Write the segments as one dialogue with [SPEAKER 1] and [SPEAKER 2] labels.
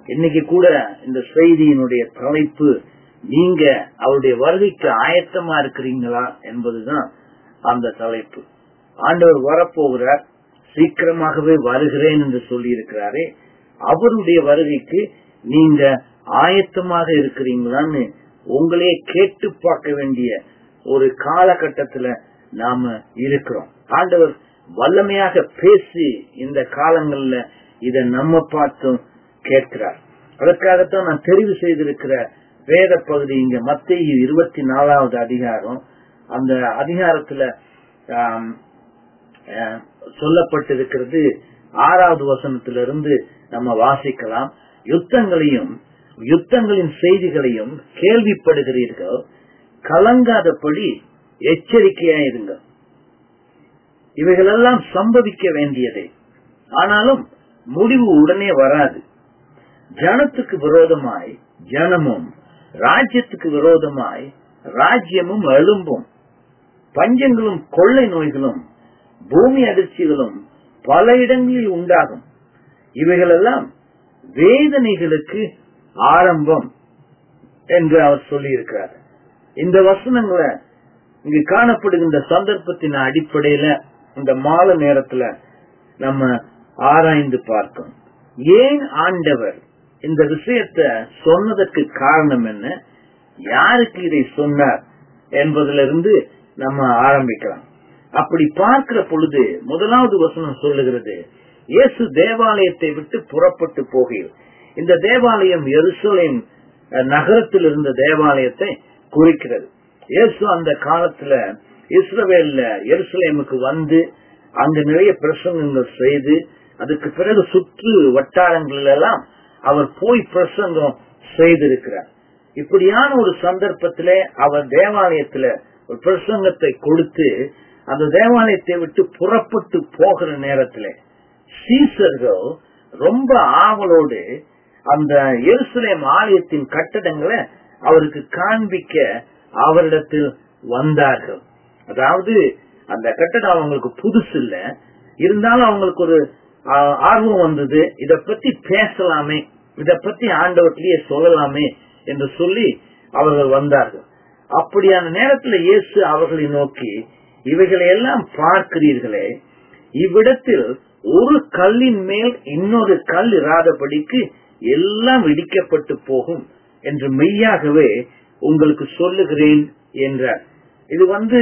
[SPEAKER 1] இன்னைக்கு கூட இந்த செய்தியினுடைய தலைப்பு நீங்க அவருடைய வருகைக்கு ஆயத்தமா இருக்கிறீங்களா என்பதுதான் அந்த தலைப்பு ஆண்டவர் வரப்போகிறார் சீக்கிரமாகவே வருகிறேன் என்று சொல்லி இருக்கிறாரே அவருடைய வருகைக்கு நீங்க ஆயத்தமாக இருக்கிறீங்களான்னு உங்களே கேட்டு பார்க்க வேண்டிய ஒரு காலகட்டத்துல நாம இருக்கிறோம் ஆண்டவர் வல்லமையாக பேசி இந்த காலங்கள்ல இத நம்ம பார்த்தும் கேட்கிறார் அதற்காகத்தான் நான் தெரிவு செய்திருக்கிற வேத பகுதி இங்க மத்திய இருபத்தி நாலாவது அதிகாரம் அந்த அதிகாரத்துல சொல்லப்பட்டிருக்கிறது ஆறாவது வசனத்திலிருந்து நம்ம வாசிக்கலாம் யுத்தங்களையும் யுத்தங்களின் செய்திகளையும் கேள்விப்படுகிறீர்கள் கலங்காதபடி எச்சரிக்கையா இருங்க இவைகளெல்லாம் சம்பவிக்க வேண்டியதே ஆனாலும் முடிவு உடனே வராது ஜனத்துக்கு விரோதமாய் ஜனமும் ராஜ்யத்துக்கு விரோதமாய் ராஜ்யமும் எழும்பும் பஞ்சங்களும் கொள்ளை நோய்களும் பூமி அதிர்ச்சிகளும் பல இடங்களில் உண்டாகும் இவைகளெல்லாம் வேதனைகளுக்கு ஆரம்பம் என்று அவர் சொல்லியிருக்கிறார் இந்த வசனங்களை இங்கு காணப்படுகின்ற சந்தர்ப்பத்தின் அடிப்படையில இந்த மாலை நேரத்துல நம்ம ஆராய்ந்து பார்க்கும் ஏன் ஆண்டவர் இந்த விஷயத்த சொன்னதற்கு காரணம் என்ன யாருக்கு இதை சொன்னார் என்பதிலிருந்து நம்ம ஆரம்பிக்கலாம் அப்படி பார்க்கிற பொழுது முதலாவது வசனம் சொல்லுகிறது இயேசு தேவாலயத்தை விட்டு புறப்பட்டு போகையில் இந்த தேவாலயம் எருசலேம் நகரத்தில் இருந்த தேவாலயத்தை குறிக்கிறது இயேசு அந்த காலத்துல இஸ்ரவேல்ல எருசலேமுக்கு வந்து அங்கு நிறைய பிரசங்கங்கள் செய்து அதுக்கு பிறகு சுற்று வட்டாரங்கள் எல்லாம் அவர் போய் பிரசங்கம் செய்திருக்கிறார் இப்படியான ஒரு சந்தர்ப்பத்திலே அவர் தேவாலயத்துல ஒரு பிரசங்கத்தை கொடுத்து அந்த தேவாலயத்தை விட்டு புறப்பட்டு போகிற நேரத்துல சீசர்கள் ரொம்ப ஆவலோடு அந்த எருசலேம் ஆலயத்தின் கட்டடங்களை அவருக்கு காண்பிக்க அவரிடத்தில் வந்தார்கள் அதாவது அந்த கட்டடம் அவங்களுக்கு புதுசு இல்ல இருந்தாலும் அவங்களுக்கு ஒரு ஆர்வம் வந்தது இத பத்தி பேசலாமே இத பத்தி ஆண்டவர்கிட்டயே சொல்லலாமே என்று சொல்லி அவர்கள் வந்தார்கள் அப்படியான நேரத்தில் இயேசு அவர்களை நோக்கி இவைகளை எல்லாம் பார்க்கிறீர்களே இவ்விடத்தில் ஒரு கல்லின் மேல் இன்னொரு கல் இராதபடிக்கு எல்லாம் இடிக்கப்பட்டு போகும் என்று மெய்யாகவே உங்களுக்கு சொல்லுகிறேன் என்றார் இது வந்து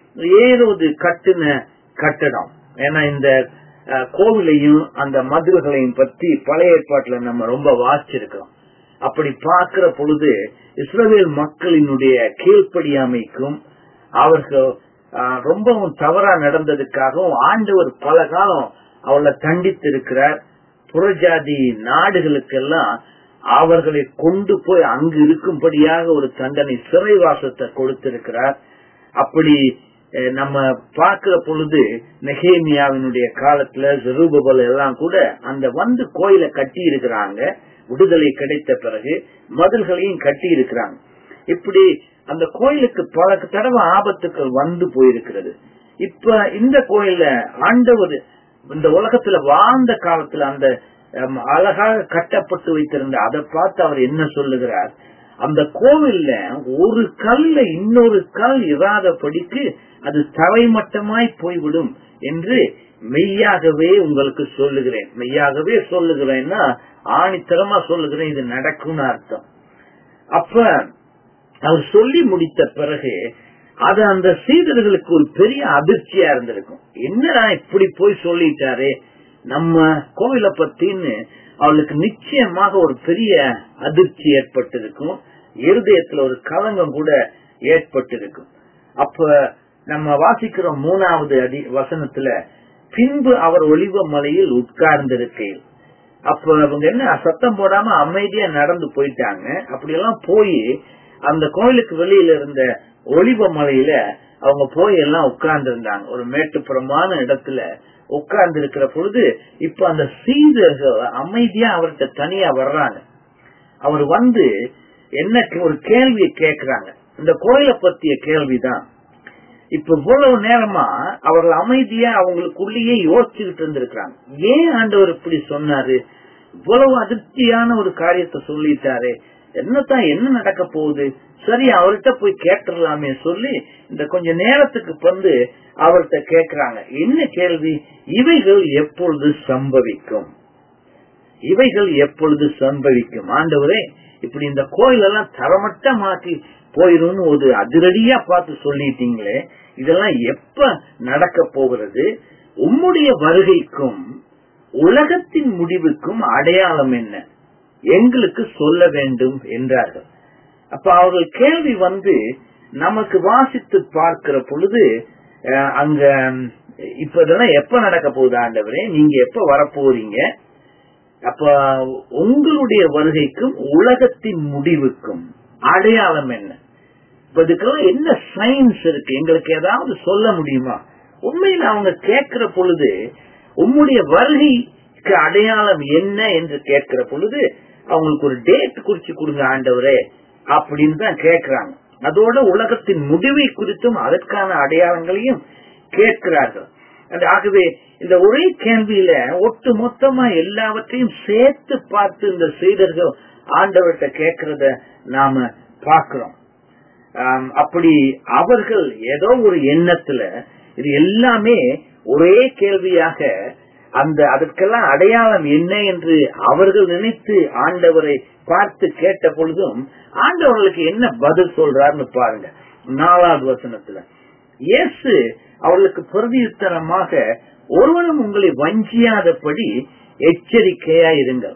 [SPEAKER 1] ஏதாவது கட்டின கட்டடம் ஏன்னா இந்த கோவிலையும் அந்த மதில்களையும் பத்தி பழைய ஏற்பாட்டுல நம்ம ரொம்ப வாசிச்சிருக்கோம் அப்படி பார்க்கிற பொழுது இஸ்ரேல் மக்களினுடைய கீழ்ப்படியாமைக்கும் அவர்கள் ரொம்பவும் தவறா நடந்ததுக்காகவும் ஆண்டவர் பல காலம் அவளை தண்டித்திருக்கிறார் புறஜாதி நாடுகளுக்கெல்லாம் அவர்களை கொண்டு போய் அங்கு இருக்கும்படியாக ஒரு தண்டனை சிறைவாசத்தை கொடுத்திருக்கிறார் அப்படி நம்ம பார்க்கிற பொழுது நெகேமியாவினுடைய காலத்துல ஜெருபபல் எல்லாம் கூட அந்த வந்து கோயில கட்டி இருக்கிறாங்க விடுதலை கிடைத்த பிறகு மதில்களையும் கட்டி இருக்கிறாங்க இப்படி அந்த கோயிலுக்கு பல தடவை ஆபத்துக்கள் வந்து போயிருக்கிறது இப்ப இந்த கோயில்ல ஆண்டவர் இந்த உலகத்துல வாழ்ந்த காலத்துல அந்த அழகாக கட்டப்பட்டு வைத்திருந்த அதை பார்த்து அவர் என்ன சொல்லுகிறார் அந்த கோவில்ல ஒரு கல்ல இன்னொரு கல் இராதபடிக்கு அது தரைமட்டமாய் போய்விடும் என்று மெய்யாகவே உங்களுக்கு சொல்லுகிறேன் மெய்யாகவே சொல்லுகிறேன்னா ஆணித்தரமா சொல்லுகிறேன் இது நடக்கும்னு அர்த்தம் அப்ப அவர் சொல்லி முடித்த பிறகு அது அந்த சீடர்களுக்கு ஒரு பெரிய அதிர்ச்சியா இருந்திருக்கும் என்னடா இப்படி போய் சொல்லிட்டாரே நம்ம கோவிலை பத்தின்னு அவளுக்கு நிச்சயமாக ஒரு பெரிய அதிர்ச்சி ஏற்பட்டிருக்கும் இருதயத்துல ஒரு கலங்கம் கூட ஏற்பட்டிருக்கும் அப்ப நம்ம வாசிக்கிறோம் மூணாவது அடி வசனத்துல பின்பு அவர் ஒளிவ மலையில் உட்கார்ந்திருக்கையில் அப்ப அவங்க என்ன சத்தம் போடாம அமைதியா நடந்து போயிட்டாங்க அப்படியெல்லாம் போய் அந்த கோயிலுக்கு வெளியில இருந்த ஒளிவ மலையில அவங்க போய் எல்லாம் உட்கார்ந்து இருந்தாங்க ஒரு மேட்டுப்புறமான இடத்துல உட்கார்ந்து இருக்கிற பொழுது இப்ப அந்த சீதர்கள் அமைதியா அவர்கிட்ட தனியா வர்றாங்க அவர் வந்து என்ன ஒரு கேள்வியை கேட்கிறாங்க இந்த கோயிலை பத்திய கேள்விதான் இப்ப இவ்வளவு நேரமா அவர்கள் அமைதியா அவங்களுக்குள்ளேயே யோசிச்சுக்கிட்டு இருந்திருக்கிறாங்க ஏன் ஆண்டவர் இப்படி சொன்னாரு இவ்வளவு அதிர்ச்சியான ஒரு காரியத்தை சொல்லிட்டாரே என்னத்தான் என்ன நடக்க போகுது சரி அவர்கிட்ட போய் கேட்டுடலாமே சொல்லி இந்த கொஞ்ச நேரத்துக்கு வந்து அவர்கிட்ட கேக்குறாங்க என்ன கேள்வி இவைகள் எப்பொழுது சம்பவிக்கும் இவைகள் எப்பொழுது சம்பவிக்கும் ஆண்டவரே இப்படி இந்த கோயில் எல்லாம் தரமட்டமாக்கி போயிரும்னு ஒரு அதிரடியா பார்த்து சொல்லிட்டீங்களே இதெல்லாம் எப்ப நடக்க போகிறது உம்முடைய வருகைக்கும் உலகத்தின் முடிவுக்கும் அடையாளம் என்ன எங்களுக்கு சொல்ல வேண்டும் என்றார்கள் அப்ப அவர்கள் கேள்வி வந்து நமக்கு வாசித்து பார்க்கிற பொழுது அஹ், அங்க இப்ப இதெல்லாம் எப்ப நடக்க போகுது ஆண்டவரே நீங்க எப்ப வரப்போறீங்க அப்ப உங்களுடைய வருகைக்கும் உலகத்தின் முடிவுக்கும் அடையாளம் என்ன இப்ப இதுக்கெல்லாம் என்ன சயின்ஸ் இருக்கு எங்களுக்கு ஏதாவது சொல்ல முடியுமா உண்மையில அவங்க கேட்கிற பொழுது உம்முடைய வருகைக்கு அடையாளம் என்ன என்று கேட்கிற பொழுது அவங்களுக்கு ஒரு டேட் குறிச்சு கொடுங்க ஆண்டவரே அப்படின்னு தான் கேட்கிறாங்க அதோட உலகத்தின் முடிவை குறித்தும் அதற்கான அடையாளங்களையும் கேட்கிறார்கள் அது ஆகவே இந்த ஒரே கேள்வியில ஒட்டு மொத்தமா எல்லாவற்றையும் சேர்த்து பார்த்து இந்த சீடர்கள் ஆண்டவர்கிட்ட கேட்கிறத நாம பார்க்கிறோம் ஆம், அப்படி அவர்கள் ஏதோ ஒரு எண்ணத்துல இது எல்லாமே ஒரே கேள்வியாக அந்த அதற்கெல்லாம் அடையாளம் என்ன என்று அவர்கள் நினைத்து ஆண்டவரை பார்த்து கேட்ட பொழுதும் ஆண்டவர்களுக்கு என்ன பதில் சொல்றாருன்னு பாருங்க நாலாவது வசனத்துல இயேசு அவர்களுக்கு பிரதியுத்தரமாக ஒருவனும் உங்களை வஞ்சியாதபடி எச்சரிக்கையா இருங்கள்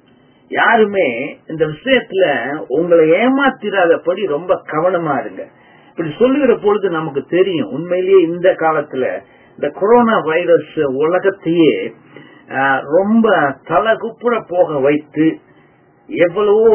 [SPEAKER 1] யாருமே இந்த விஷயத்துல உங்களை ஏமாத்திராதபடி ரொம்ப கவனமா இருங்க இப்படி சொல்லுகிற பொழுது நமக்கு தெரியும் உண்மையிலேயே இந்த காலத்துல இந்த கொரோனா வைரஸ் உலகத்தையே ஆஹ், ரொம்ப தலகுப்புற போக வைத்து எவ்வளவோ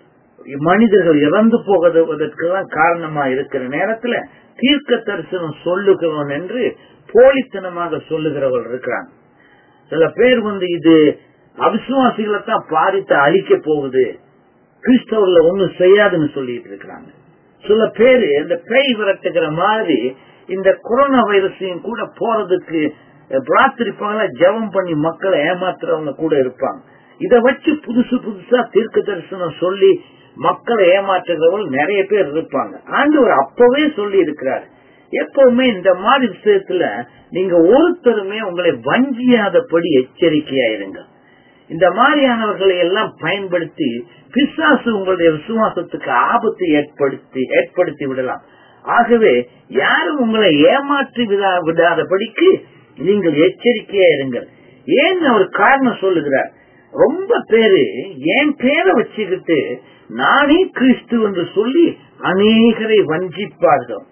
[SPEAKER 1] மனிதர்கள் இறந்து போவதற்கெல்லாம் காரணமா இருக்கிற நேரத்துல தீர்க்க தரிசனம் சொல்லுகிறோம் என்று போலித்தனமாக சொல்லுகிறவர்கள் இருக்கிறாங்க சில பேர் வந்து இது அவிசுவாசிகளை தான் பாதித்து அழிக்க போகுது கிறிஸ்தவர்ல ஒண்ணும் செய்யாதுன்னு சொல்லிட்டு இருக்கிறாங்க சில பேரு இந்த பேய் விரட்டுகிற மாதிரி இந்த கொரோனா வைரஸையும் கூட போறதுக்கு ராத்திரி பகல ஜெபம் பண்ணி மக்களை ஏமாத்துறவங்க கூட இருப்பாங்க இத வச்சு புதுசு புதுசா தீர்க்க தரிசனம் சொல்லி மக்களை ஏமாற்றுகிறவர்கள் நிறைய பேர் இருப்பாங்க ஆண்டவர் அப்பவே சொல்லி இருக்கிறார் எப்பவுமே இந்த மாதிரி விஷயத்துல நீங்க ஒருத்தருமே உங்களை வஞ்சியாதபடி எச்சரிக்கையா இருங்க இந்த மாதிரியானவர்களை எல்லாம் பயன்படுத்தி பிசாசு உங்களுடைய விசுவாசத்துக்கு ஆபத்தை ஏற்படுத்தி ஏற்படுத்தி விடலாம் ஆகவே யாரும் உங்களை ஏமாற்றி விடா விடாதபடிக்கு நீங்கள் எச்சரிக்கையா இருங்கள் ஏன் அவர் காரணம் சொல்லுகிறார் ரொம்ப பேரு என் பேரை வச்சுக்கிட்டு நானே கிறிஸ்து என்று சொல்லி அநேகரை வஞ்சிப்பார்கள்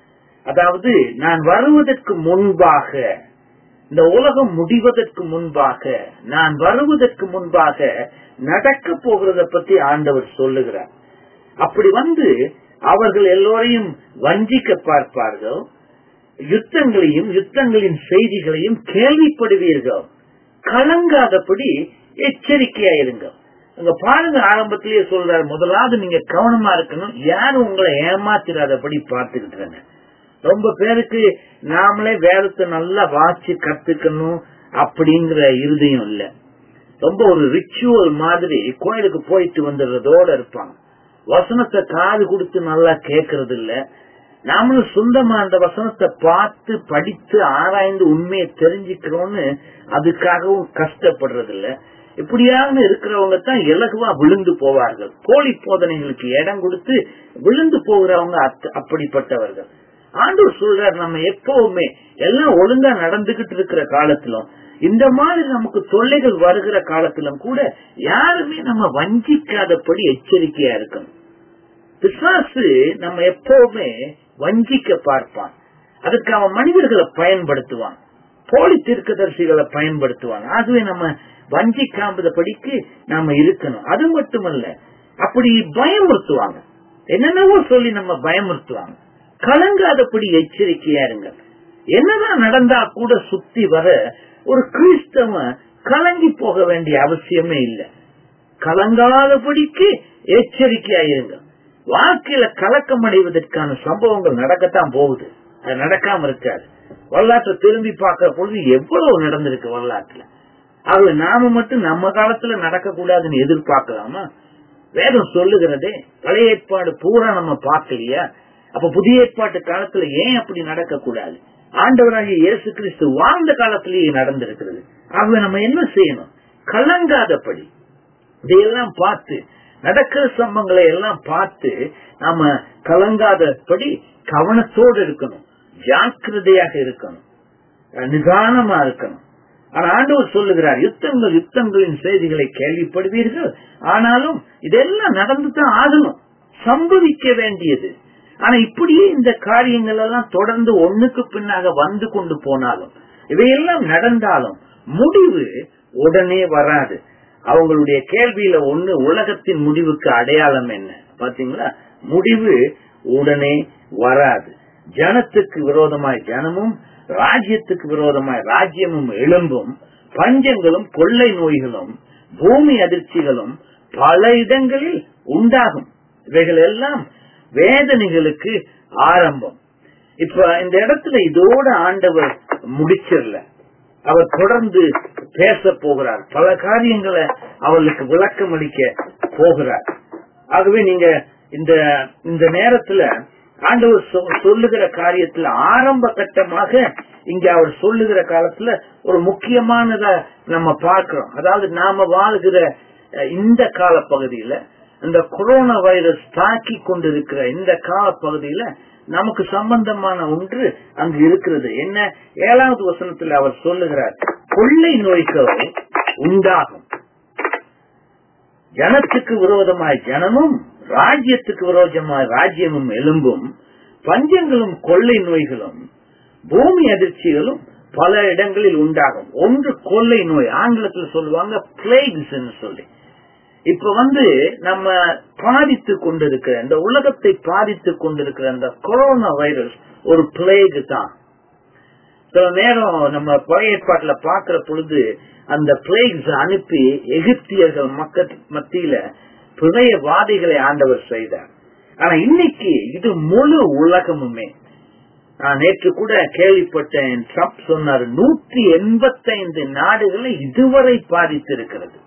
[SPEAKER 1] அதாவது நான் வருவதற்கு முன்பாக இந்த உலகம் முடிவதற்கு முன்பாக நான் வருவதற்கு முன்பாக நடக்க போகிறத பத்தி ஆண்டவர் சொல்லுகிறார் அப்படி வந்து அவர்கள் எல்லோரையும் வஞ்சிக்க பார்ப்பார்கள் யுத்தங்களையும் யுத்தங்களின் செய்திகளையும் கேள்விப்படுவீர்கள் கலங்காதபடி எச்சரிக்கையா இருங்க அங்க பாருங்க ஆரம்பத்திலேயே சொல்றாரு முதலாவது நீங்க கவனமா இருக்கணும் யாரும் உங்களை ஏமாத்திராதபடி பார்த்துக்கிட்டு ரொம்ப பேருக்கு நாமளே வேதத்தை நல்லா வாசி கத்துக்கணும் அப்படிங்கிற இருதயம் இல்ல ரொம்ப ஒரு ரிச்சுவல் மாதிரி கோயிலுக்கு போயிட்டு வந்துடுறதோட இருப்பாங்க வசனத்தை காது கொடுத்து நல்லா கேட்கறது இல்ல நாமளும் சொந்தமா அந்த வசனத்தை பார்த்து படித்து ஆராய்ந்து உண்மையை தெரிஞ்சுக்கிறோம்னு அதுக்காகவும் கஷ்டப்படுறது இல்ல இப்படியாக இருக்கிறவங்க தான் இலகுவா விழுந்து போவார்கள் போலி போதனைகளுக்கு இடம் கொடுத்து விழுந்து போகிறவங்க அத்த- அப்படிப்பட்டவர்கள் ஆண்டவர் சொல்றார் நம்ம எப்பவுமே எல்லாம் ஒழுங்கா நடந்துகிட்டு இருக்கிற காலத்திலும் இந்த மாதிரி நமக்கு தொல்லைகள் வருகிற காலத்திலும் கூட யாருமே நம்ம வஞ்சிக்காதபடி எச்சரிக்கையா இருக்கணும் பிசாசு நம்ம எப்பவுமே வஞ்சிக்க பார்ப்பான் அதுக்கு அவன் மனிதர்களை பயன்படுத்துவான் போலி தீர்க்கதரிசிகளை பயன்படுத்துவான் ஆகவே நம்ம வஞ்சிக்காம்பதபடிக்கு நாம இருக்கணும் அது மட்டுமல்ல அப்படி பயமுறுத்துவாங்க என்னென்னவோ சொல்லி நம்ம பயமுறுத்துவாங்க கலங்காதபடி எச்சரிக்கையா இருங்க என்னதான் நடந்தா கூட சுத்தி வர ஒரு கிறிஸ்தவன் கலங்கி போக வேண்டிய அவசியமே இல்லை கலங்காதபடிக்கு எச்சரிக்கையா இருங்க வாழ்க்கையில கலக்கம் அடைவதற்கான சம்பவங்கள் நடக்கத்தான் போகுது அது நடக்காம இருக்காது வரலாற்றை திரும்பி பார்க்கிற பொழுது எவ்வளவு நடந்திருக்கு வரலாற்றுல ஆகவே நாம மட்டும் நம்ம காலத்துல நடக்க கூடாதுன்னு எதிர்பார்க்கலாமா வேதம் சொல்லுகிறதே பழைய ஏற்பாடு பூரா நம்ம பார்க்கலையா அப்ப புதிய ஏற்பாட்டு காலத்துல ஏன் அப்படி நடக்க கூடாது ஆண்டவராகிய இயேசு கிறிஸ்து வாழ்ந்த காலத்திலேயே நடந்திருக்கிறது ஆகவே நம்ம என்ன செய்யணும் கலங்காதபடி இதையெல்லாம் பார்த்து நடக்கிற சம்பவங்களை எல்லாம் பார்த்து நாம கலங்காதபடி கவனத்தோடு இருக்கணும் ஜாக்கிரதையாக இருக்கணும் நிதானமா இருக்கணும் ஆனா ஆண்டவர் சொல்லுகிறார் யுத்தங்கள் யுத்தங்களின் செய்திகளை கேள்விப்படுவீர்கள் ஆனாலும் இதெல்லாம் நடந்துதான் ஆகணும் சம்பவிக்க வேண்டியது ஆனா இப்படியே இந்த காரியங்கள் எல்லாம் தொடர்ந்து ஒண்ணுக்கு பின்னாக வந்து கொண்டு போனாலும் இவையெல்லாம் நடந்தாலும் முடிவு உடனே வராது அவங்களுடைய கேள்வியில ஒண்ணு உலகத்தின் முடிவுக்கு அடையாளம் என்ன பாத்தீங்களா முடிவு உடனே வராது ஜனத்துக்கு விரோதமாய் ஜனமும் ராஜ்யத்துக்கு விரோதமாய் ராஜ்யமும் எழும்பும் பஞ்சங்களும் கொள்ளை நோய்களும் பூமி அதிர்ச்சிகளும் பல இடங்களில் உண்டாகும் இவைகள் எல்லாம் வேதனைகளுக்கு ஆரம்பம் இப்ப இந்த இடத்துல இதோட ஆண்டவர் முடிச்சிடல அவர் தொடர்ந்து பேச போகிறார் பல காரியங்களை அவர்களுக்கு விளக்கம் அளிக்க போகிறார் ஆகவே நீங்க இந்த இந்த நேரத்துல ஆண்டவர் சொல்லுகிற காரியத்துல ஆரம்ப கட்டமாக இங்க அவர் சொல்லுகிற காலத்துல ஒரு முக்கியமானத நம்ம பார்க்கிறோம் அதாவது நாம வாழ்கிற இந்த கால பகுதியில இந்த கொரோனா வைரஸ் தாக்கி கொண்டிருக்கிற இந்த கால பகுதியில நமக்கு சம்பந்தமான ஒன்று அங்கு இருக்கிறது என்ன ஏழாவது வசனத்தில் அவர் சொல்லுகிறார் கொள்ளை நோய்கள் உண்டாகும் ஜனத்துக்கு விரோதமாய் ஜனமும் ராஜ்யத்துக்கு விரோதமாய் ராஜ்யமும் எலும்பும் பஞ்சங்களும் கொள்ளை நோய்களும் பூமி அதிர்ச்சிகளும் பல இடங்களில் உண்டாகும் ஒன்று கொள்ளை நோய் ஆங்கிலத்தில் சொல்லுவாங்க பிளேக்ஸ் சொல்லி இப்ப வந்து நம்ம பாதித்து கொண்டிருக்கிற இந்த உலகத்தை பாதித்து கொண்டிருக்கிற அந்த கொரோனா வைரஸ் ஒரு பிளேக் தான் சில நேரம் நம்ம பழைய ஏற்பாட்டுல பாக்குற பொழுது அந்த பிளேக்ஸ் அனுப்பி எகிப்தியர்கள் மக்கள் மத்தியில பிழையவாதிகளை ஆண்டவர் செய்தார் ஆனா இன்னைக்கு இது முழு உலகமுமே நான் நேற்று கூட கேள்விப்பட்டேன் ட்ரம்ப் சொன்னார் நூற்றி எண்பத்தைந்து நாடுகளை இதுவரை பாதித்திருக்கிறது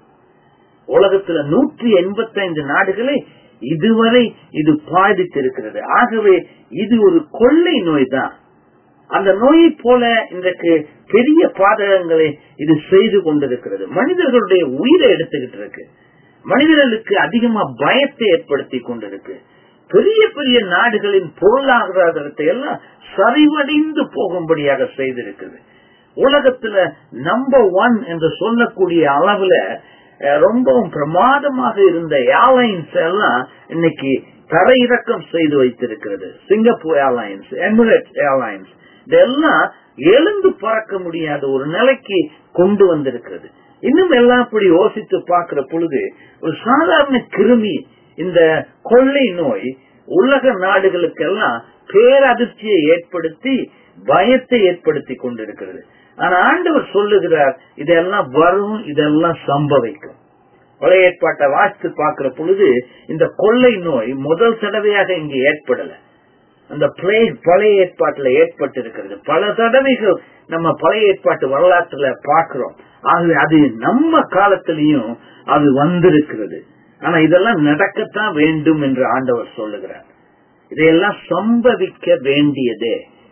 [SPEAKER 1] உலகத்துல நூற்றி எண்பத்தைந்து நாடுகளை இதுவரை இது பாதித்திருக்கிறது ஆகவே இது ஒரு கொள்ளை நோய் தான் அந்த நோயை போல இன்றைக்கு பெரிய பாதகங்களை இது செய்து கொண்டிருக்கிறது மனிதர்களுடைய உயிரை எடுத்துக்கிட்டு இருக்கு மனிதர்களுக்கு அதிகமா பயத்தை ஏற்படுத்தி கொண்டிருக்கு பெரிய பெரிய நாடுகளின் பொருளாதாரத்தை எல்லாம் சரிவடைந்து போகும்படியாக செய்திருக்குது உலகத்துல நம்பர் ஒன் என்று சொல்லக்கூடிய அளவுல ரொம்பவும் பிரமாதமாக இருந்த ஏர்லைன்ஸ் எல்லாம் இன்னைக்கு தரையிறக்கம் செய்து வைத்திருக்கிறது சிங்கப்பூர் ஏர்லைன்ஸ் எமிரேட் ஏர்லைன்ஸ் இதெல்லாம் எழுந்து பறக்க முடியாத ஒரு நிலைக்கு கொண்டு வந்திருக்கிறது இன்னும் எல்லாம் அப்படி யோசித்து பார்க்கிற பொழுது ஒரு சாதாரண கிருமி இந்த கொள்ளை நோய் உலக நாடுகளுக்கெல்லாம் பேரதிர்ச்சியை ஏற்படுத்தி பயத்தை ஏற்படுத்தி கொண்டிருக்கிறது ஆனா ஆண்டவர் சொல்லுகிறார் இதெல்லாம் வரும் இதெல்லாம் சம்பவிக்கும் பழைய ஏற்பாட்டை வாசித்து பார்க்கிற பொழுது இந்த கொள்ளை நோய் முதல் தடவையாக இங்கு ஏற்படல அந்த பிளேக் பழைய ஏற்பாட்டுல ஏற்பட்டு இருக்கிறது பல தடவைகள் நம்ம பழைய ஏற்பாட்டு வரலாற்றுல பார்க்கிறோம் ஆகவே அது நம்ம காலத்திலையும் அது வந்திருக்கிறது ஆனா இதெல்லாம் நடக்கத்தான் வேண்டும் என்று ஆண்டவர் சொல்லுகிறார் இதையெல்லாம் சம்பவிக்க வேண்டியதே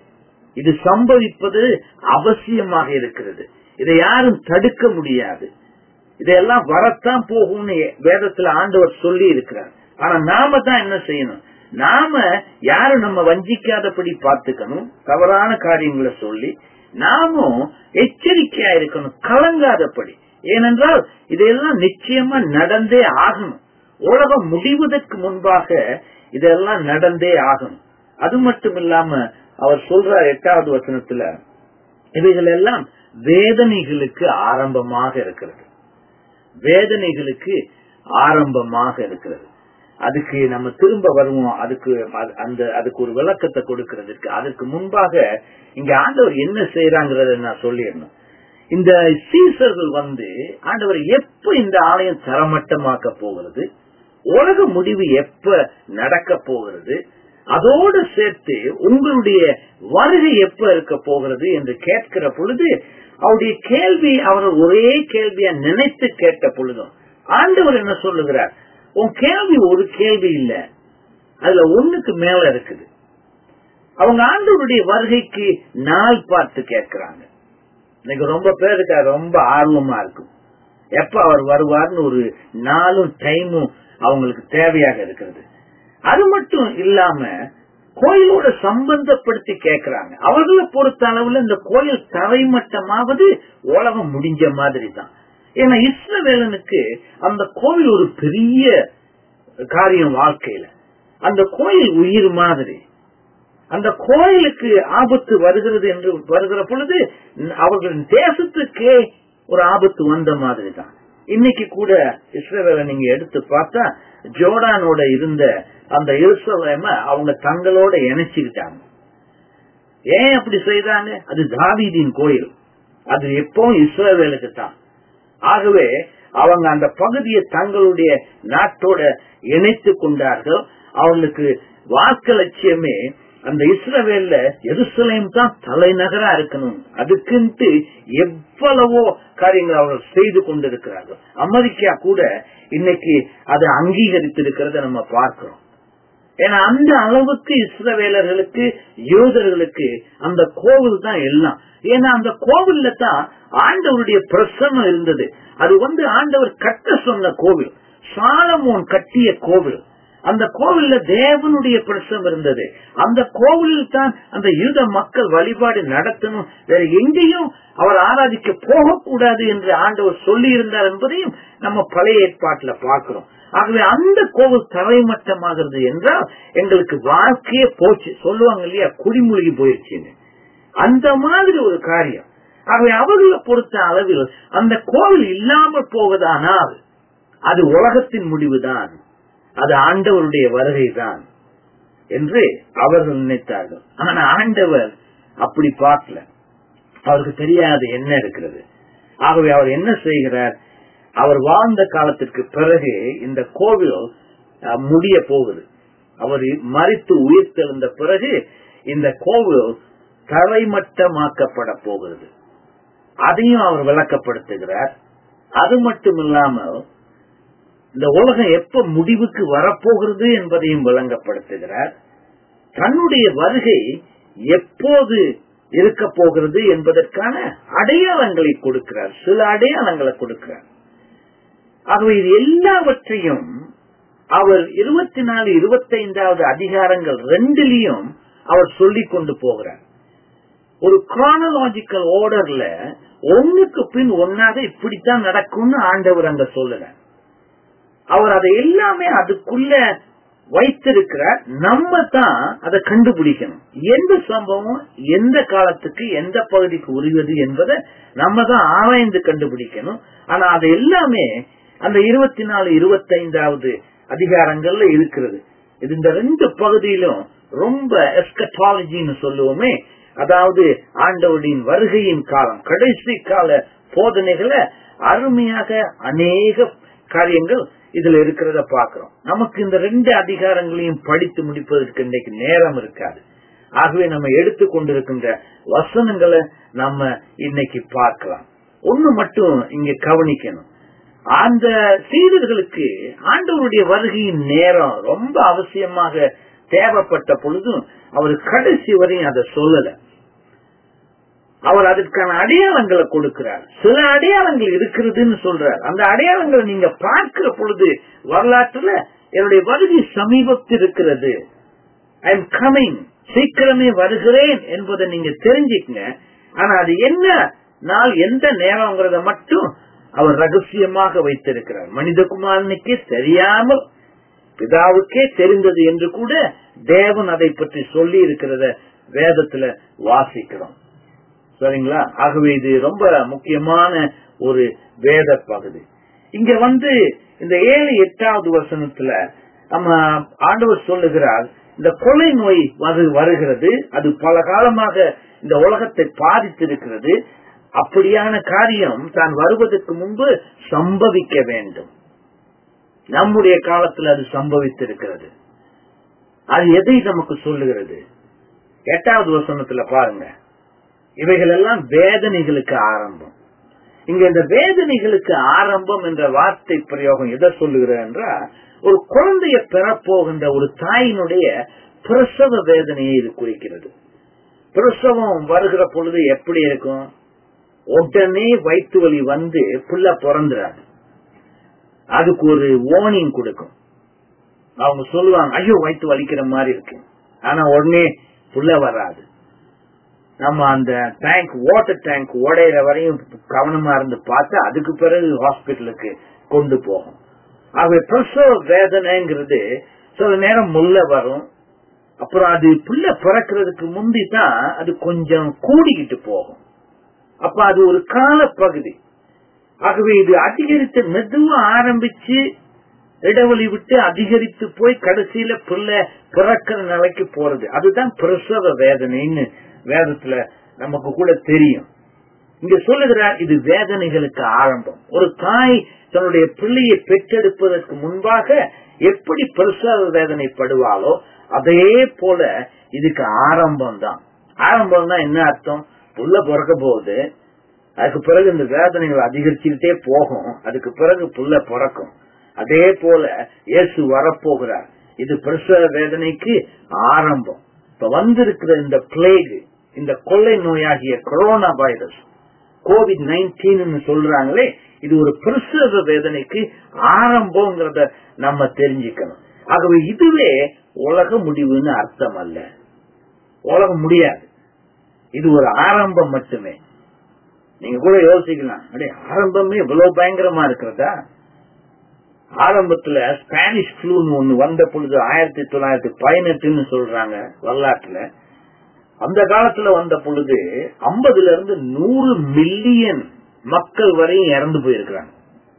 [SPEAKER 1] இது சம்பவிப்பது அவசியமாக இருக்கிறது இதை யாரும் தடுக்க முடியாது இதெல்லாம் வரத்தான் போகும்னு வேதத்துல ஆண்டவர் சொல்லி இருக்கிறார் ஆனா நாம தான் என்ன செய்யணும் நாம யாரும் நம்ம வஞ்சிக்காதபடி பார்த்துக்கணும் தவறான காரியங்களை சொல்லி நாமும் எச்சரிக்கையா இருக்கணும் கலங்காதபடி ஏனென்றால் இதெல்லாம் நிச்சயமா நடந்தே ஆகணும் உலகம் முடிவதற்கு முன்பாக இதெல்லாம் நடந்தே ஆகணும் அது மட்டும் இல்லாம அவர் சொல்றார் எட்டாவது வசனத்துல இவைகள் எல்லாம் வேதனைகளுக்கு ஆரம்பமாக இருக்கிறது வேதனைகளுக்கு ஆரம்பமாக இருக்கிறது அதுக்கு நம்ம திரும்ப வருவோம் அதுக்கு அந்த அதுக்கு ஒரு விளக்கத்தை கொடுக்கறதுக்கு அதற்கு முன்பாக இங்க ஆண்டவர் என்ன செய்யறாங்கிறத நான் சொல்லிடணும் இந்த சீசர்கள் வந்து ஆண்டவர் எப்ப இந்த ஆலயம் தரமட்டமாக்க போகிறது உலக முடிவு எப்ப நடக்க போகிறது அதோடு சேர்த்து உங்களுடைய வருகை எப்ப இருக்க போகிறது என்று கேட்கிற பொழுது அவருடைய கேள்வி அவர் ஒரே கேள்வியா நினைத்து கேட்ட பொழுதும் ஆண்டவர் என்ன சொல்லுகிறார் உன் கேள்வி ஒரு கேள்வி இல்ல அதுல ஒண்ணுக்கு மேல இருக்குது அவங்க ஆண்டவருடைய வருகைக்கு நாள் பார்த்து கேட்கிறாங்க இன்னைக்கு ரொம்ப பேருக்கு அது ரொம்ப ஆர்வமா இருக்கும் எப்ப அவர் வருவார்னு ஒரு நாளும் டைமும் அவங்களுக்கு தேவையாக இருக்கிறது அது மட்டும் இல்லாம கோயிலோட சம்பந்தப்படுத்தி கேட்கிறாங்க அவர்களை பொறுத்த அளவுல இந்த கோயில் தரைமட்டமாவது உலகம் முடிஞ்ச மாதிரி தான் ஏன்னா இஸ்ரவேலனுக்கு அந்த கோவில் ஒரு பெரிய காரியம் வாழ்க்கையில அந்த கோயில் உயிர் மாதிரி அந்த கோயிலுக்கு ஆபத்து வருகிறது என்று வருகிற பொழுது அவர்களின் தேசத்துக்கே ஒரு ஆபத்து வந்த மாதிரி தான் இன்னைக்கு கூட இஸ்ரேவேல நீங்க எடுத்து பார்த்தா ஜோர்டானோட இருந்த அந்த இஸ்ரேலேம அவங்க தங்களோட இணைச்சுக்கிட்டாங்க ஏன் அப்படி செய்தாங்க அது தாவீதின் கோயில் அது எப்பவும் இஸ்ரேவேலுக்கு தான் ஆகவே அவங்க அந்த பகுதியை தங்களுடைய நாட்டோட இணைத்து கொண்டார்கள் அவங்களுக்கு வாக்கு லட்சியமே அந்த இஸ்ரவேல்ல எருசலேம் தான் தலைநகரா இருக்கணும் அதுக்குன்ட்டு எவ்வளவோ காரியங்கள் அவர்கள் செய்து கொண்டிருக்கிறார்கள் அமெரிக்கா கூட இன்னைக்கு அதை அங்கீகரித்திருக்கிறத நம்ம பார்க்கிறோம் ஏன்னா அந்த அளவுக்கு இஸ்ரவேலர்களுக்கு யூதர்களுக்கு அந்த கோவில் தான் எல்லாம் ஏன்னா அந்த கோவில்ல தான் ஆண்டவருடைய பிரசன்னம் இருந்தது அது வந்து ஆண்டவர் கட்ட சொன்ன கோவில் சாலமோன் கட்டிய கோவில் அந்த கோவில்ல தேவனுடைய பிரசம் இருந்தது அந்த கோவிலில் தான் அந்த யூத மக்கள் வழிபாடு நடத்தணும் வேற எங்கேயும் அவர் ஆராதிக்க போகக்கூடாது என்று ஆண்டவர் சொல்லி இருந்தார் என்பதையும் நம்ம பழைய ஏற்பாட்டுல பார்க்கிறோம் ஆகவே அந்த கோவில் தரைமட்டமாகிறது என்றால் எங்களுக்கு வாழ்க்கையே போச்சு சொல்லுவாங்க இல்லையா குடிமொழி போயிடுச்சுன்னு அந்த மாதிரி ஒரு காரியம் ஆகவே அவர்களை பொறுத்த அளவில் அந்த கோவில் இல்லாமல் போவதானால் அது உலகத்தின் முடிவுதான் அது ஆண்டவருடைய வருகைதான் என்று அவர்கள் நினைத்தார்கள் ஆனா ஆண்டவர் அப்படி பார்க்கல அவருக்கு தெரியாது என்ன இருக்கிறது ஆகவே அவர் என்ன செய்கிறார் அவர் வாழ்ந்த காலத்திற்கு பிறகு இந்த கோவில் முடிய போகுது அவர் மறித்து உயிர் தெழுந்த பிறகு இந்த கோவில் தரைமட்டமாக்கப்பட போகிறது அதையும் அவர் விளக்கப்படுத்துகிறார் அது மட்டும் இல்லாமல் இந்த உலகம் எப்ப முடிவுக்கு வரப்போகிறது என்பதையும் விளங்கப்படுத்துகிறார் தன்னுடைய வருகை எப்போது இருக்க போகிறது என்பதற்கான அடையாளங்களை கொடுக்கிறார் சில அடையாளங்களை கொடுக்கிறார் ஆகவே இது எல்லாவற்றையும் அவர் இருபத்தி நாலு இருபத்தைந்தாவது அதிகாரங்கள் ரெண்டுலயும் அவர் சொல்லிக் கொண்டு போகிறார் ஒரு குரானலாஜிக்கல் ஆர்டர்ல ஒண்ணுக்கு பின் ஒன்னாக இப்படித்தான் நடக்கும்னு ஆண்டவர் அங்க சொல்லுறார் அவர் அதை எல்லாமே அதுக்குள்ள வைத்திருக்கிறார் நம்ம தான் அதை கண்டுபிடிக்கணும் எந்த சம்பவம் எந்த காலத்துக்கு எந்த பகுதிக்கு உரியது என்பதை நம்ம தான் ஆராய்ந்து கண்டுபிடிக்கணும் ஆனா அது எல்லாமே அந்த இருபத்தி நாலு இருபத்தைந்தாவது அதிகாரங்கள்ல இருக்கிறது இது இந்த ரெண்டு பகுதியிலும் ரொம்ப எஸ்கட்டாலஜின்னு சொல்லுவோமே அதாவது ஆண்டவரின் வருகையின் காலம் கடைசி கால போதனைகளை அருமையாக அநேக காரியங்கள் இதுல இருக்கிறத பாக்குறோம் நமக்கு இந்த ரெண்டு அதிகாரங்களையும் படித்து முடிப்பதற்கு இன்னைக்கு நேரம் இருக்காது ஆகவே நம்ம எடுத்துக்கொண்டிருக்கின்ற வசனங்களை நம்ம இன்னைக்கு பார்க்கலாம் ஒண்ணு மட்டும் இங்க கவனிக்கணும் அந்த சீடர்களுக்கு ஆண்டவருடைய வருகையின் நேரம் ரொம்ப அவசியமாக தேவைப்பட்ட பொழுதும் அவர் கடைசி வரையும் அதை சொல்லல அவர் அதற்கான அடையாளங்களை கொடுக்கிறார் சில அடையாளங்கள் இருக்கிறதுன்னு சொல்றார் அந்த அடையாளங்களை நீங்க பார்க்கிற பொழுது வரலாற்றுல என்னுடைய வருகை சமீபத்தில் இருக்கிறது ஐ எம் கமிங் சீக்கிரமே வருகிறேன் என்பதை நீங்க தெரிஞ்சுக்கங்க ஆனா அது என்ன நாள் எந்த நேரம்ங்கிறத மட்டும் அவர் ரகசியமாக வைத்திருக்கிறார் மனிதகுமாரனுக்கே தெரியாமல் பிதாவுக்கே தெரிந்தது என்று கூட தேவன் அதை பற்றி சொல்லி இருக்கிறத வேதத்துல வாசிக்கிறோம் சரிங்களா ஆகவே இது ரொம்ப முக்கியமான ஒரு வேத பகுதி இங்க வந்து இந்த ஏழு எட்டாவது வசனத்துல நம்ம ஆண்டவர் சொல்லுகிறார் இந்த கொலை நோய் வருகிறது அது பல காலமாக இந்த உலகத்தை பாதித்திருக்கிறது அப்படியான காரியம் தான் வருவதற்கு முன்பு சம்பவிக்க வேண்டும் நம்முடைய காலத்தில் அது சம்பவித்திருக்கிறது அது எதை நமக்கு சொல்லுகிறது எட்டாவது வசனத்துல பாருங்க இவைகள் எல்லாம் வேதனைகளுக்கு ஆரம்பம் இங்க இந்த வேதனைகளுக்கு ஆரம்பம் என்ற வார்த்தை பிரயோகம் எதை சொல்லுகிறது என்றால் ஒரு குழந்தைய பெறப்போகின்ற ஒரு தாயினுடைய பிரசவ வேதனையை இது குறிக்கிறது பிரசவம் வருகிற பொழுது எப்படி இருக்கும் உடனே வயிற்று வலி வந்து புள்ள பிறந்துறாங்க அதுக்கு ஒரு வார்னிங் கொடுக்கும் அவங்க சொல்லுவாங்க ஐயோ வயிற்று வலிக்கிற மாதிரி இருக்கு ஆனா உடனே புள்ள வராது நம்ம அந்த டேங்க் வாட்டர் டேங்க் உடையிற வரையும் கவனமா இருந்து பார்த்தா அதுக்கு பிறகு ஹாஸ்பிட்டலுக்கு கொண்டு போகும் ஆகவே பிரசவ வேதனைங்கிறது சில நேரம் முல்ல வரும் அப்புறம் அது புள்ள பிறக்கிறதுக்கு முந்தி தான் அது கொஞ்சம் கூடிக்கிட்டு போகும் அப்ப அது ஒரு கால பகுதி ஆகவே இது அதிகரித்து மெதுவா ஆரம்பிச்சு இடைவெளி விட்டு அதிகரித்து போய் கடைசியில பிள்ளை பிறக்கிற நிலைக்கு போறது அதுதான் பிரசவ வேதனைன்னு வேதத்துல நமக்கு கூட தெரியும் இங்க சொல்லுகிறார் இது வேதனைகளுக்கு ஆரம்பம் ஒரு தாய் தன்னுடைய பிள்ளையை பெற்றெடுப்பதற்கு முன்பாக எப்படி பிரசவ வேதனைப்படுவாளோ அதே போல இதுக்கு ஆரம்பம் தான் ஆரம்பம் தான் என்ன அர்த்தம் புள்ள பிறக்க போகுது அதுக்கு பிறகு இந்த வேதனைகள் அதிகரிச்சுக்கிட்டே போகும் அதுக்கு பிறகு புள்ள பிறக்கும் அதே போல இயேசு வரப்போகிறார் இது பிரசவ வேதனைக்கு ஆரம்பம் இப்ப வந்திருக்கிற இந்த பிளேக் இந்த கொள்ளை நோயாகிய கொரோனா வைரஸ் கோவிட் நைன்டீன் சொல்றாங்களே இது ஒரு பிரசவ வேதனைக்கு ஆரம்பங்கிறத நம்ம தெரிஞ்சுக்கணும் ஆகவே இதுவே உலக முடிவுன்னு அர்த்தம் அல்ல உலகம் முடியாது இது ஒரு ஆரம்பம் மட்டுமே நீங்க கூட யோசிக்கலாம் அப்படியே ஆரம்பமே இவ்வளவு பயங்கரமா இருக்கிறதா ஆரம்பத்துல ஸ்பானிஷ் ஃப்ளூன்னு ஒண்ணு வந்த பொழுது ஆயிரத்தி தொள்ளாயிரத்தி பதினெட்டுன்னு சொல்றாங்க வரலாற்றுல அந்த காலத்துல வந்த பொழுது ஐம்பதுல இருந்து நூறு மில்லியன் மக்கள் வரையும் இறந்து போயிருக்கிறாங்க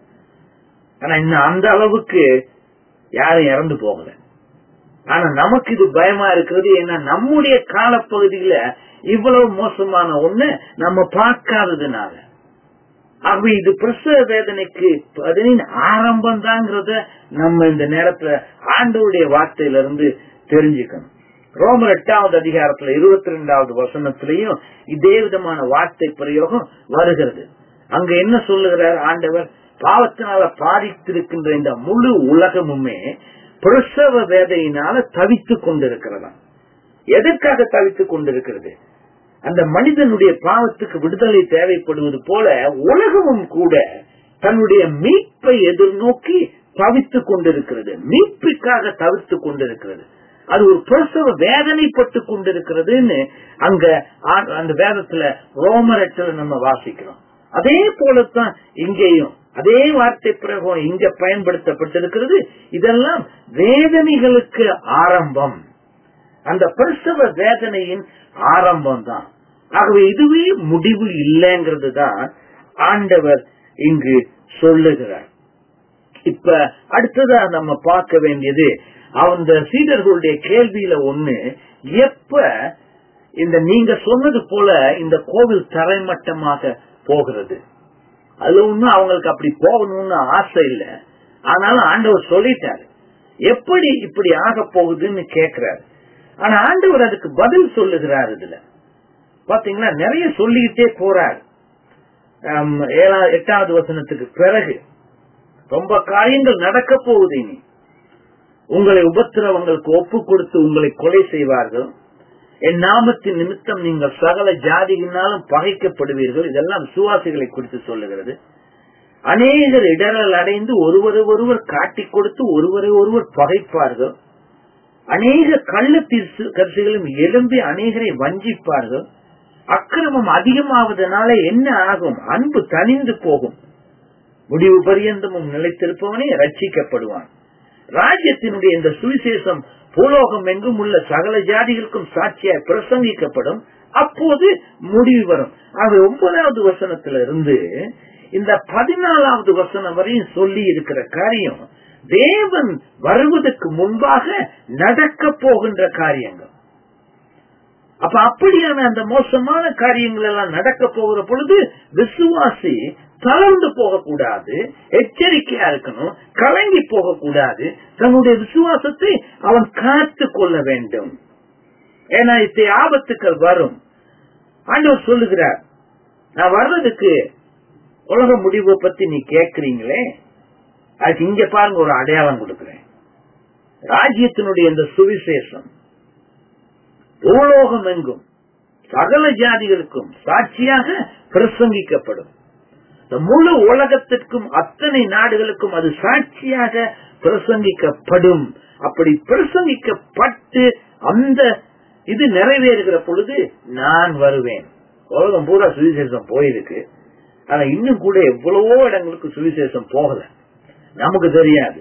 [SPEAKER 1] ஆனா இன்னும் அந்த அளவுக்கு யாரும் இறந்து போகல ஆனா நமக்கு இது பயமா இருக்கிறது ஏன்னா நம்முடைய காலப்பகுதியில இவ்வளவு மோசமான ஒண்ணு நம்ம பார்க்காததுனால ஆகவே இது பிரசவ வேதனைக்கு பதினின் ஆரம்பம் தாங்கிறத நம்ம இந்த நேரத்துல ஆண்டவருடைய வார்த்தையிலிருந்து தெரிஞ்சுக்கணும் ரோமர் எட்டாவது அதிகாரத்துல இருபத்தி ரெண்டாவது வசனத்திலையும் இதே விதமான வார்த்தை பிரயோகம் வருகிறது அங்க என்ன சொல்லுகிறார் ஆண்டவர் பாவத்தினால பாதித்திருக்கின்ற இந்த முழு உலகமுமே பிரசவ வேதையினால தவித்துக் கொண்டிருக்கிறதா எதற்காக தவித்துக் கொண்டிருக்கிறது அந்த மனிதனுடைய பாவத்துக்கு விடுதலை தேவைப்படுவது போல உலகமும் கூட தன்னுடைய மீட்பை எதிர்நோக்கி தவித்துக் கொண்டிருக்கிறது மீட்புக்காக தவித்துக் கொண்டிருக்கிறது அது ஒரு பிரசவ வேதனைப்பட்டு கொண்டிருக்கிறதுன்னு அங்க அந்த வேதத்துல ரோமரத்துல நம்ம வாசிக்கிறோம் அதே போலத்தான் இங்கேயும் அதே வார்த்தை பிரகம் இங்க பயன்படுத்தப்பட்டிருக்கிறது இதெல்லாம் வேதனைகளுக்கு ஆரம்பம் அந்த பிரசவ வேதனையின் ஆரம்பம் தான் ஆகவே இதுவே முடிவு இல்லைங்கிறது தான் ஆண்டவர் இங்கு சொல்லுகிறார் இப்ப அடுத்ததா நம்ம பார்க்க வேண்டியது அந்த சீடர்களுடைய கேள்வியில ஒண்ணு எப்ப இந்த நீங்க சொன்னது போல இந்த கோவில் தரைமட்டமாக போகிறது அதுல ஒண்ணும் அவங்களுக்கு அப்படி போகணும்னு ஆசை இல்ல ஆனாலும் ஆண்டவர் சொல்லிட்டாரு எப்படி இப்படி ஆக போகுதுன்னு கேக்குறாரு ஆனா ஆண்டவர் அதுக்கு பதில் சொல்லுகிறார் இதுல பாத்தீங்களா நிறைய சொல்லிக்கிட்டே போறார் ஏழாவது எட்டாவது வசனத்துக்கு பிறகு ரொம்ப காரியங்கள் நடக்க போகுது இனி உங்களை உபத்திரவங்களுக்கு ஒப்பு கொடுத்து உங்களை கொலை செய்வார்கள் என் நாமத்தின் நிமித்தம் நீங்கள் சகல ஜாதியினாலும் பகைக்கப்படுவீர்கள் இதெல்லாம் சுவாசிகளை குறித்து சொல்லுகிறது அநேகர் இடரல் அடைந்து ஒருவரை ஒருவர் காட்டிக் கொடுத்து ஒருவரை ஒருவர் பகைப்பார்கள் அநேக கள்ள கருத்துகளும் எழும்பி அநேகரை வஞ்சிப்பார்கள் அக்கிரமம் அதிகமாவதனால என்ன ஆகும் அன்பு தனிந்து போகும் முடிவு பரியந்தமும் நிலைத்திருப்பவனே ரட்சிக்கப்படுவான் ராஜ்யத்தினுடைய இந்த சுவிசேஷம் பூலோகம் எங்கும் உள்ள சகல ஜாதிகளுக்கும் சாட்சியாய் பிரசங்கிக்கப்படும் அப்போது முடிவு வரும் ஆக ஒன்பதாவது வசனத்துல இருந்து இந்த பதினாலாவது வசனம் வரையும் சொல்லி இருக்கிற காரியம் தேவன் வருவதற்கு முன்பாக நடக்க போகின்ற காரியங்கள் அப்ப அப்படியான அந்த மோசமான காரியங்கள் எல்லாம் நடக்க போகிற பொழுது விசுவாசி தளர்ந்து போகக்கூடாது எச்சரிக்கையா இருக்கணும் கலங்கி போகக்கூடாது தன்னுடைய விசுவாசத்தை அவன் காத்து கொள்ள வேண்டும் ஏன்னா இத்தகைய ஆபத்துக்கள் வரும் ஆண்டவர் சொல்லுகிறார் நான் வர்றதுக்கு உலக முடிவை பத்தி நீ கேக்குறீங்களே அதுக்கு இங்க பாருங்க ஒரு அடையாளம் கொடுக்கிறேன் ராஜ்யத்தினுடைய இந்த சுவிசேஷம் பூலோகம் எங்கும் சகல ஜாதிகளுக்கும் சாட்சியாக பிரசங்கிக்கப்படும் இந்த முழு உலகத்திற்கும் அத்தனை நாடுகளுக்கும் அது சாட்சியாக பிரசங்கிக்கப்படும் அப்படி பிரசங்கிக்கப்பட்டு அந்த இது நிறைவேறுகிற பொழுது நான் வருவேன் உலகம் பூரா சுவிசேஷம் போயிருக்கு ஆனா இன்னும் கூட எவ்வளவோ இடங்களுக்கு சுவிசேஷம் போகல நமக்கு தெரியாது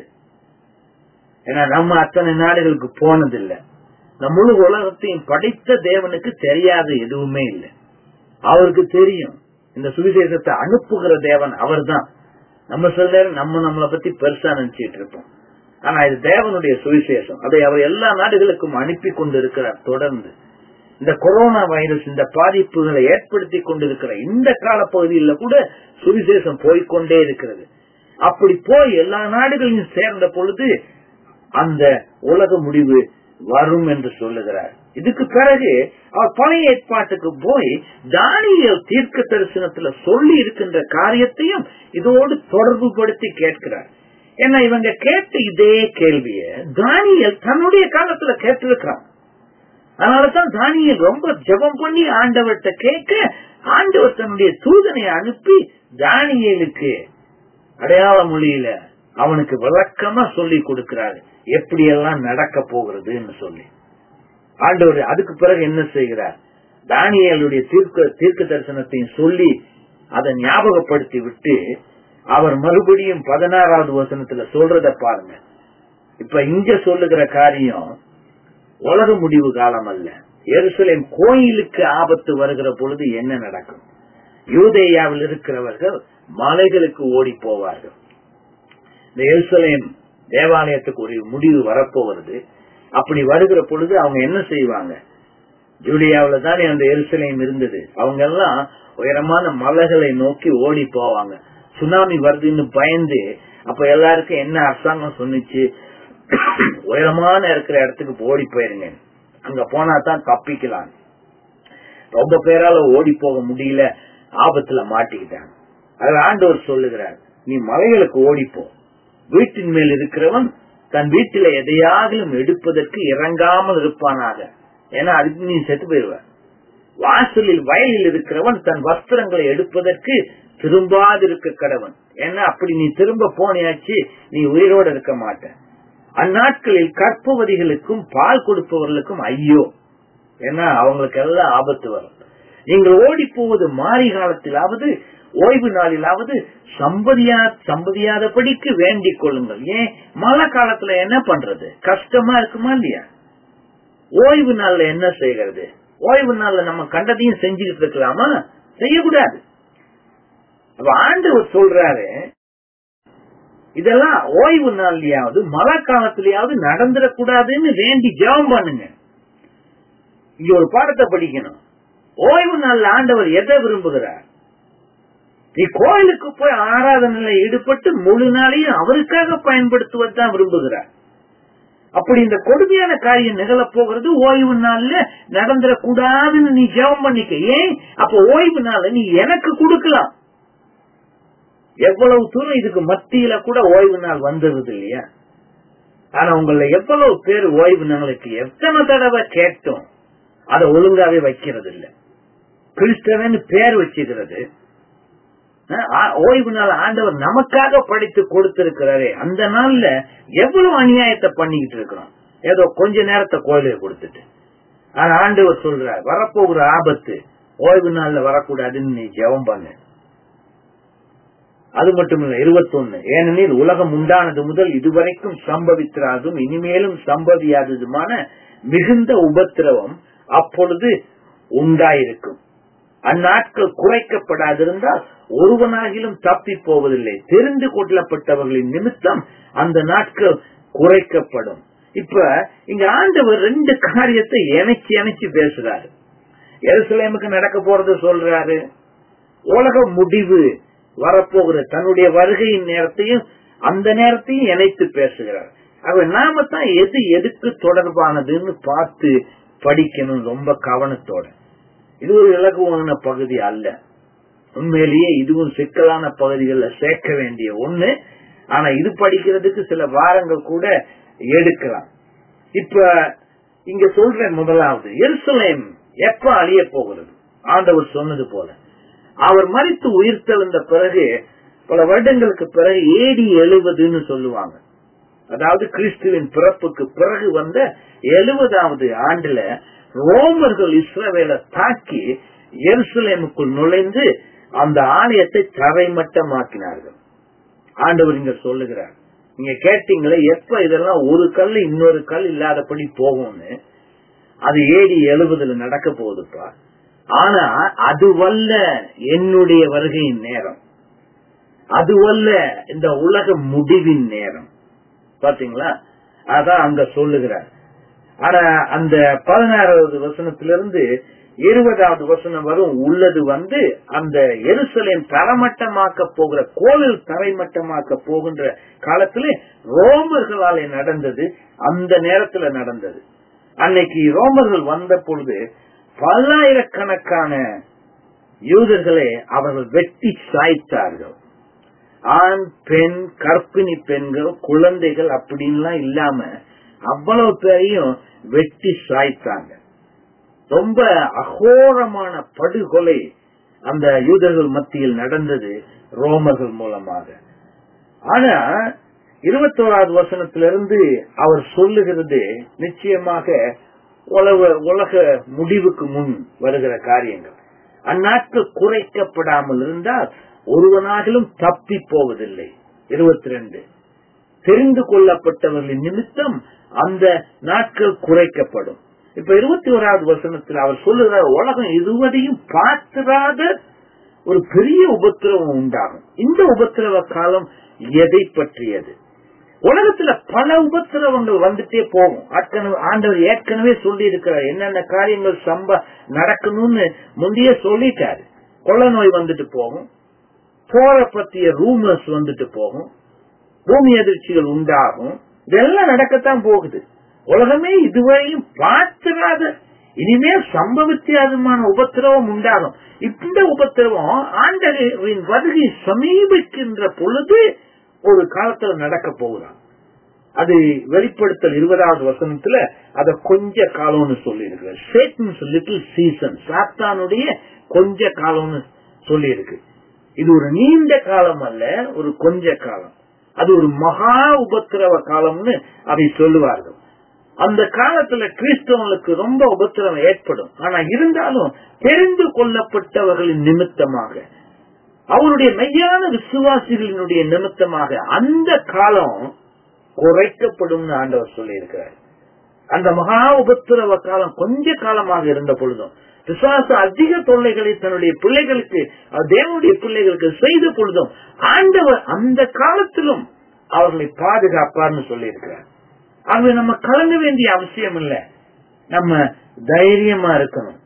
[SPEAKER 1] ஏன்னா நம்ம அத்தனை நாடுகளுக்கு போனதில்லை இந்த முழு உலகத்தையும் படைத்த தேவனுக்கு தெரியாத எதுவுமே இல்லை அவருக்கு தெரியும் இந்த சுவிசேஷத்தை அனுப்புகிற தேவன் அவர்தான் நம்ம சில நேரம் நம்ம நம்மளை பத்தி பெருசா நினைச்சிட்டு இருப்போம் ஆனா இது தேவனுடைய சுவிசேஷம் அதை அவர் எல்லா நாடுகளுக்கும் அனுப்பி கொண்டு இருக்கிறார் தொடர்ந்து இந்த கொரோனா வைரஸ் இந்த பாதிப்புகளை ஏற்படுத்தி கொண்டிருக்கிற இந்த காலப்பகுதியில் கூட சுவிசேஷம் போய்கொண்டே இருக்கிறது அப்படி போய் எல்லா நாடுகளையும் சேர்ந்த பொழுது அந்த உலக முடிவு வரும் என்று சொல்லுகிறார் இதுக்கு பிறகு அவர் பழைய ஏற்பாட்டுக்கு போய் தானியல் தீர்க்க தரிசனத்துல சொல்லி இருக்கின்ற காரியத்தையும் இதோடு தொடர்பு படுத்தி கேட்கிறார் ஏன்னா இவங்க கேட்ட இதே கேள்விய தானியல் தன்னுடைய காலத்துல கேட்டிருக்கிறான் அதனாலதான் தானியல் ரொம்ப ஜபம் பண்ணி ஆண்டவர்கிட்ட கேட்க ஆண்டவர் தன்னுடைய தூதனை அனுப்பி தானியலுக்கு அடையாள மொழியில அவனுக்கு விளக்கமா சொல்லி கொடுக்கிறாரு எப்படி எல்லாம் நடக்க போகிறதுன்னு சொல்லி ஆண்டவர் அதுக்கு பிறகு என்ன செய்கிறார் தானியலுடைய தீர்க்க தீர்க்க தரிசனத்தையும் சொல்லி அதை ஞாபகப்படுத்தி விட்டு அவர் மறுபடியும் பதினாறாவது வசனத்துல சொல்றத பாருங்க இப்ப இங்க சொல்லுகிற காரியம் உலக முடிவு காலம் அல்ல எருசலேம் கோயிலுக்கு ஆபத்து வருகிற பொழுது என்ன நடக்கும் யூதேயாவில் இருக்கிறவர்கள் மலைகளுக்கு ஓடி போவார்கள் இந்த எருசலேம் தேவாலயத்துக்கு ஒரு முடிவு வரப்போகிறது அப்படி வருகிற பொழுது அவங்க என்ன செய்வாங்க ஜூலியாவில தானே அந்த எருசலேம் இருந்தது அவங்க எல்லாம் உயரமான மலைகளை நோக்கி ஓடி போவாங்க சுனாமி வருதுன்னு பயந்து அப்ப எல்லாருக்கும் என்ன அரசாங்கம் சொன்னிச்சு உயரமான இருக்கிற இடத்துக்கு ஓடி போயிருங்க அங்க போனா தான் தப்பிக்கலாம் ரொம்ப பேரால ஓடி போக முடியல ஆபத்துல மாட்டிக்கிட்டாங்க அதுல ஆண்டவர் சொல்லுகிறார் நீ மலைகளுக்கு ஓடிப்போ வீட்டின் மேல் இருக்கிறவன் தன் வீட்டில எதையாகிலும் எடுப்பதற்கு இறங்காமல் இருப்பானாக ஏன்னா அதுக்கு நீ செத்து போயிருவ வாசலில் வயலில் இருக்கிறவன் தன் வஸ்திரங்களை எடுப்பதற்கு திரும்பாதிருக்க கடவன் ஏன்னா அப்படி நீ திரும்ப போனியாச்சு நீ உயிரோடு இருக்க மாட்ட அந்நாட்களில் கற்பவதிகளுக்கும் பால் கொடுப்பவர்களுக்கும் ஐயோ ஏன்னா அவங்களுக்கு எல்லாம் ஆபத்து வரும் நீங்கள் ஓடி போவது மாறி காலத்திலாவது ஓய்வு நாளிலாவது சம்பதியா சம்பதியாதபடிக்கு வேண்டிக் கொள்ளுங்கள் ஏன் மழை காலத்துல என்ன பண்றது கஷ்டமா இருக்குமா இல்லையா ஓய்வு நாள்ல என்ன செய்கிறது ஓய்வு நாள்ல நம்ம கண்டதையும் செஞ்சுக்கிட்டு இருக்கலாமா செய்யக்கூடாது அப்ப ஆண்டவர் சொல்றாரு இதெல்லாம் ஓய்வு நாள்லயாவது மழை காலத்திலயாவது நடந்துடக்கூடாதுன்னு வேண்டி ஜெபம் பண்ணுங்க இங்க ஒரு பாடத்தை படிக்கணும் ஓய்வு நாள்ல ஆண்டவர் எதை விரும்புகிறார் நீ கோயிலுக்கு போய் ஆராதனையில ஈடுபட்டு முழு நாளையும் அவருக்காக பயன்படுத்துவதுதான் விரும்புகிறார் அப்படி இந்த கொடுமையான காரியம் நிகழப் போகிறது ஓய்வு நாள்ல நடந்துடக்கூடாதுன்னு நீ ஜெபம் பண்ணிக்க ஏன் அப்ப ஓய்வு நாள்ல நீ எனக்கு கொடுக்கலாம் எவ்வளவு தூரம் இதுக்கு மத்தியில கூட ஓய்வு நாள் வந்துருது இல்லையா ஆனா உங்கள எவ்வளவு பேர் ஓய்வு நாளுக்கு எத்தனை தடவை கேட்டோம் அதை ஒழுங்காவே வைக்கிறது இல்ல கிறிஸ்தவன் பேர் வச்சுக்கிறது ஓய்வு நாள் ஆண்டவர் நமக்காக படித்து கொடுத்திருக்கிறாரே அந்த நாள்ல எவ்வளவு அநியாயத்தை பண்ணிக்கிட்டு இருக்கிறோம் ஏதோ கொஞ்ச நேரத்தை கோயிலுக்கு கொடுத்துட்டு ஆனா ஆண்டவர் சொல்றார் வரப்போகிற ஆபத்து ஓய்வு நாள்ல வரக்கூடாதுன்னு நீ ஜெபம் பண்ணு அது மட்டும் இல்ல இருபத்தொன்னு ஏனெனில் உலகம் உண்டானது முதல் இதுவரைக்கும் சம்பவித்திராதும் இனிமேலும் சம்பவியாததுமான மிகுந்த உபத்திரவம் அப்பொழுது உண்டாயிருக்கும் அந்நாட்கள் குறைக்கப்படாதிருந்தால் ஒருவனாகிலும் தப்பி போவதில்லை தெரிந்து கொள்ளப்பட்டவர்களின் நிமித்தம் அந்த நாட்கள் குறைக்கப்படும் இப்ப இங்க ஆண்டவர் ரெண்டு காரியத்தை இணைச்சு இணைச்சு பேசுறாரு எருசலேமுக்கு நடக்க போறது சொல்றாரு உலக முடிவு வரப்போகிற தன்னுடைய வருகையின் நேரத்தையும் அந்த நேரத்தையும் இணைத்து பேசுகிறார் ஆக நாம தான் எது எதுக்கு தொடர்பானதுன்னு பார்த்து படிக்கணும் ரொம்ப கவனத்தோட இது ஒரு இலகுவான பகுதி அல்ல உண்மையிலேயே இதுவும் சிக்கலான பகுதிகளில் சேர்க்க வேண்டிய ஒண்ணு ஆனா இது படிக்கிறதுக்கு சில வாரங்கள் கூட எடுக்கலாம் இப்ப இங்க சொல்ற முதலாவது எருசலேம் எப்ப அழிய போகிறது ஆண்டவர் சொன்னது போல அவர் மறித்து உயிர் தெழுந்த பிறகு பல வருடங்களுக்கு பிறகு ஏடி எழுவதுன்னு சொல்லுவாங்க அதாவது கிறிஸ்துவின் பிறப்புக்கு பிறகு வந்த எழுபதாவது ஆண்டுல ரோமர்கள் இஸ்ரவேலை தாக்கி எருசலேமுக்குள் நுழைந்து அந்த ஆலயத்தை தரைமட்டமாக்கினார்கள் ஆண்டவர் இங்க சொல்லுகிறார் நீங்க கேட்டீங்களே எப்ப இதெல்லாம் ஒரு கல் இன்னொரு கல் இல்லாதபடி போகும்னு அது ஏடி எழுபதுல நடக்க போகுதுப்பா ஆனா அதுவல்ல என்னுடைய வருகையின் நேரம் அதுவல்ல இந்த உலக முடிவின் நேரம் பாத்தீங்களா அதான் அங்க சொல்லுகிறார் ஆனா அந்த பதினாறாவது வசனத்திலிருந்து இருபதாவது வசனம் வரும் உள்ளது வந்து அந்த எருசலேம் தரமட்டமாக்க போகிற கோவில் தரைமட்டமாக்க போகின்ற காலத்திலே ரோமர்களாலே நடந்தது அந்த நேரத்துல நடந்தது அன்னைக்கு ரோமர்கள் வந்த பொழுது பல்லாயிரக்கணக்கான யூதர்களை அவர்கள் வெட்டி சாய்த்தார்கள் ஆண் பெண் கற்பிணி பெண்கள் குழந்தைகள் அப்படின்லாம் இல்லாம அவ்வளவு பேரையும் வெட்டி சாய்த்தாங்க ரொம்ப அகோரமான படுகொலை அந்த யூதர்கள் மத்தியில் நடந்தது ரோமர்கள் மூலமாக ஆனா இருபத்தோராவது வசனத்திலிருந்து அவர் சொல்லுகிறது நிச்சயமாக உலக உலக முடிவுக்கு முன் வருகிற காரியங்கள் அந்நாட்கள் குறைக்கப்படாமல் இருந்தால் ஒருவனாகிலும் தப்பி போவதில்லை இருபத்தி ரெண்டு தெரிந்து கொள்ளப்பட்டவர்களின் நிமித்தம் அந்த நாட்கள் குறைக்கப்படும் இப்ப இருபத்தி ஓராவது வசனத்தில் அவர் சொல்லுகிற உலகம் இதுவரையும் பார்த்திராத ஒரு பெரிய உபத்திரவம் உண்டாகும் இந்த உபத்திரவ காலம் எதை பற்றியது உலகத்துல பல உபத்திரவங்கள் வந்துட்டே போகும் ஏற்கனவே ஆண்டவர் ஏற்கனவே சொல்லி இருக்கிறார் என்னென்ன காரியங்கள் சம்ப நடக்கணும்னு முந்தைய சொல்லிட்டாரு கொள்ள நோய் வந்துட்டு போகும் போற பத்திய ரூமர்ஸ் வந்துட்டு போகும் பூமி அதிர்ச்சிகள் உண்டாகும் இதெல்லாம் நடக்கத்தான் போகுது உலகமே இதுவரையும் பார்த்திராத இனிமேல் சம்பவித்தியாதமான உபத்திரவம் உண்டாகும் இந்த உபத்திரவம் ஆண்டவரின் வருகை சமீபிக்கின்ற பொழுது ஒரு காலத்துல நடக்க போகுதான் அது வெளிப்படுத்தல் இருபதாவது வசனத்துல அத கொஞ்ச காலம்னு சொல்லி இருக்கு லிட்டில் சீசன் சாத்தானுடைய கொஞ்ச காலம்னு சொல்லி இருக்கு இது ஒரு நீண்ட காலம் அல்ல ஒரு கொஞ்ச காலம் அது ஒரு மகா உபத்திரவ காலம்னு அதை சொல்லுவார்கள் அந்த காலத்துல கிறிஸ்தவங்களுக்கு ரொம்ப உபத்திரம் ஏற்படும் ஆனா இருந்தாலும் தெரிந்து கொள்ளப்பட்டவர்களின் நிமித்தமாக அவருடைய மெய்யான விசுவாசிகளினுடைய நிமித்தமாக அந்த காலம் குறைக்கப்படும் ஆண்டவர் சொல்லி இருக்கிறார் அந்த மகா உபத்திரவ காலம் கொஞ்ச காலமாக இருந்த பொழுதும் பிசாசு அதிக தொல்லைகளை தன்னுடைய பிள்ளைகளுக்கு தேவனுடைய பிள்ளைகளுக்கு செய்த பொழுதும் ஆண்டவர் அந்த காலத்திலும் அவர்களை பாதுகாப்பார்னு சொல்லி இருக்கிறார் ஆகவே நம்ம கலங்க வேண்டிய அவசியம் இல்லை நம்ம தைரியமா இருக்கணும்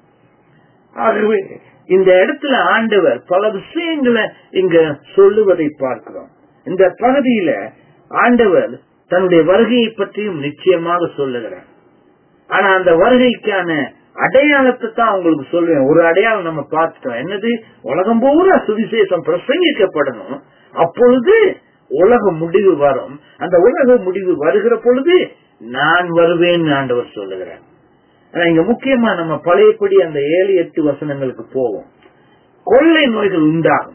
[SPEAKER 1] ஆகவே இந்த இடத்துல ஆண்டவர் பல விஷயங்களை இங்க சொல்லுவதை பார்க்கிறோம் இந்த பகுதியில ஆண்டவர் தன்னுடைய வருகையை பற்றியும் நிச்சயமாக சொல்லுகிறார் ஆனா அந்த வருகைக்கான அடையாளத்தை தான் உங்களுக்கு சொல்லுவேன் ஒரு அடையாளம் நம்ம பார்த்துட்டோம் என்னது உலகம் பூரா சுவிசேஷம் பிரசங்கிக்கப்படணும் அப்பொழுது உலக முடிவு வரும் அந்த உலக முடிவு வருகிற பொழுது நான் வருவேன் ஆண்டவர் சொல்லுகிறார் ஆனா இங்க முக்கியமா நம்ம பழையபடி அந்த ஏழு எட்டு வசனங்களுக்கு போவோம் கொள்ளை நோய்கள் உண்டாகும்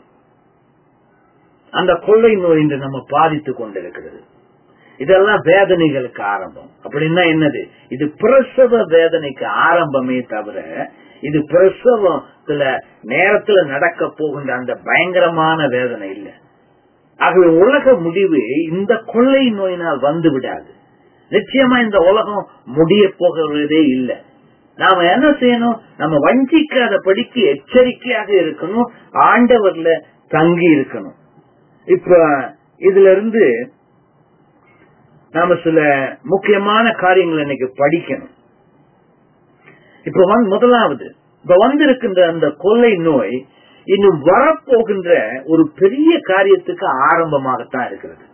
[SPEAKER 1] அந்த கொள்ளை நோய் இன்று நம்ம பாதித்து கொண்டிருக்கிறது இதெல்லாம் வேதனைகளுக்கு ஆரம்பம் அப்படின்னா என்னது இது பிரசவ வேதனைக்கு ஆரம்பமே தவிர இது பிரசவத்துல நேரத்துல நடக்க போகின்ற அந்த பயங்கரமான வேதனை இல்லை ஆகவே உலக முடிவு இந்த கொள்ளை நோயினால் வந்து விடாது நிச்சயமா இந்த உலகம் முடிய போகிறதே இல்லை நாம என்ன செய்யணும் நம்ம வஞ்சிக்காத படிக்கு எச்சரிக்கையாக இருக்கணும் ஆண்டவர்ல தங்கி இருக்கணும் இப்ப இதுல இருந்து நாம சில முக்கியமான காரியங்கள் இன்னைக்கு படிக்கணும் இப்ப வந்து முதலாவது இப்ப வந்திருக்கின்ற அந்த கொள்ளை நோய் இன்னும் வரப்போகின்ற ஒரு பெரிய காரியத்துக்கு ஆரம்பமாகத்தான் இருக்கிறது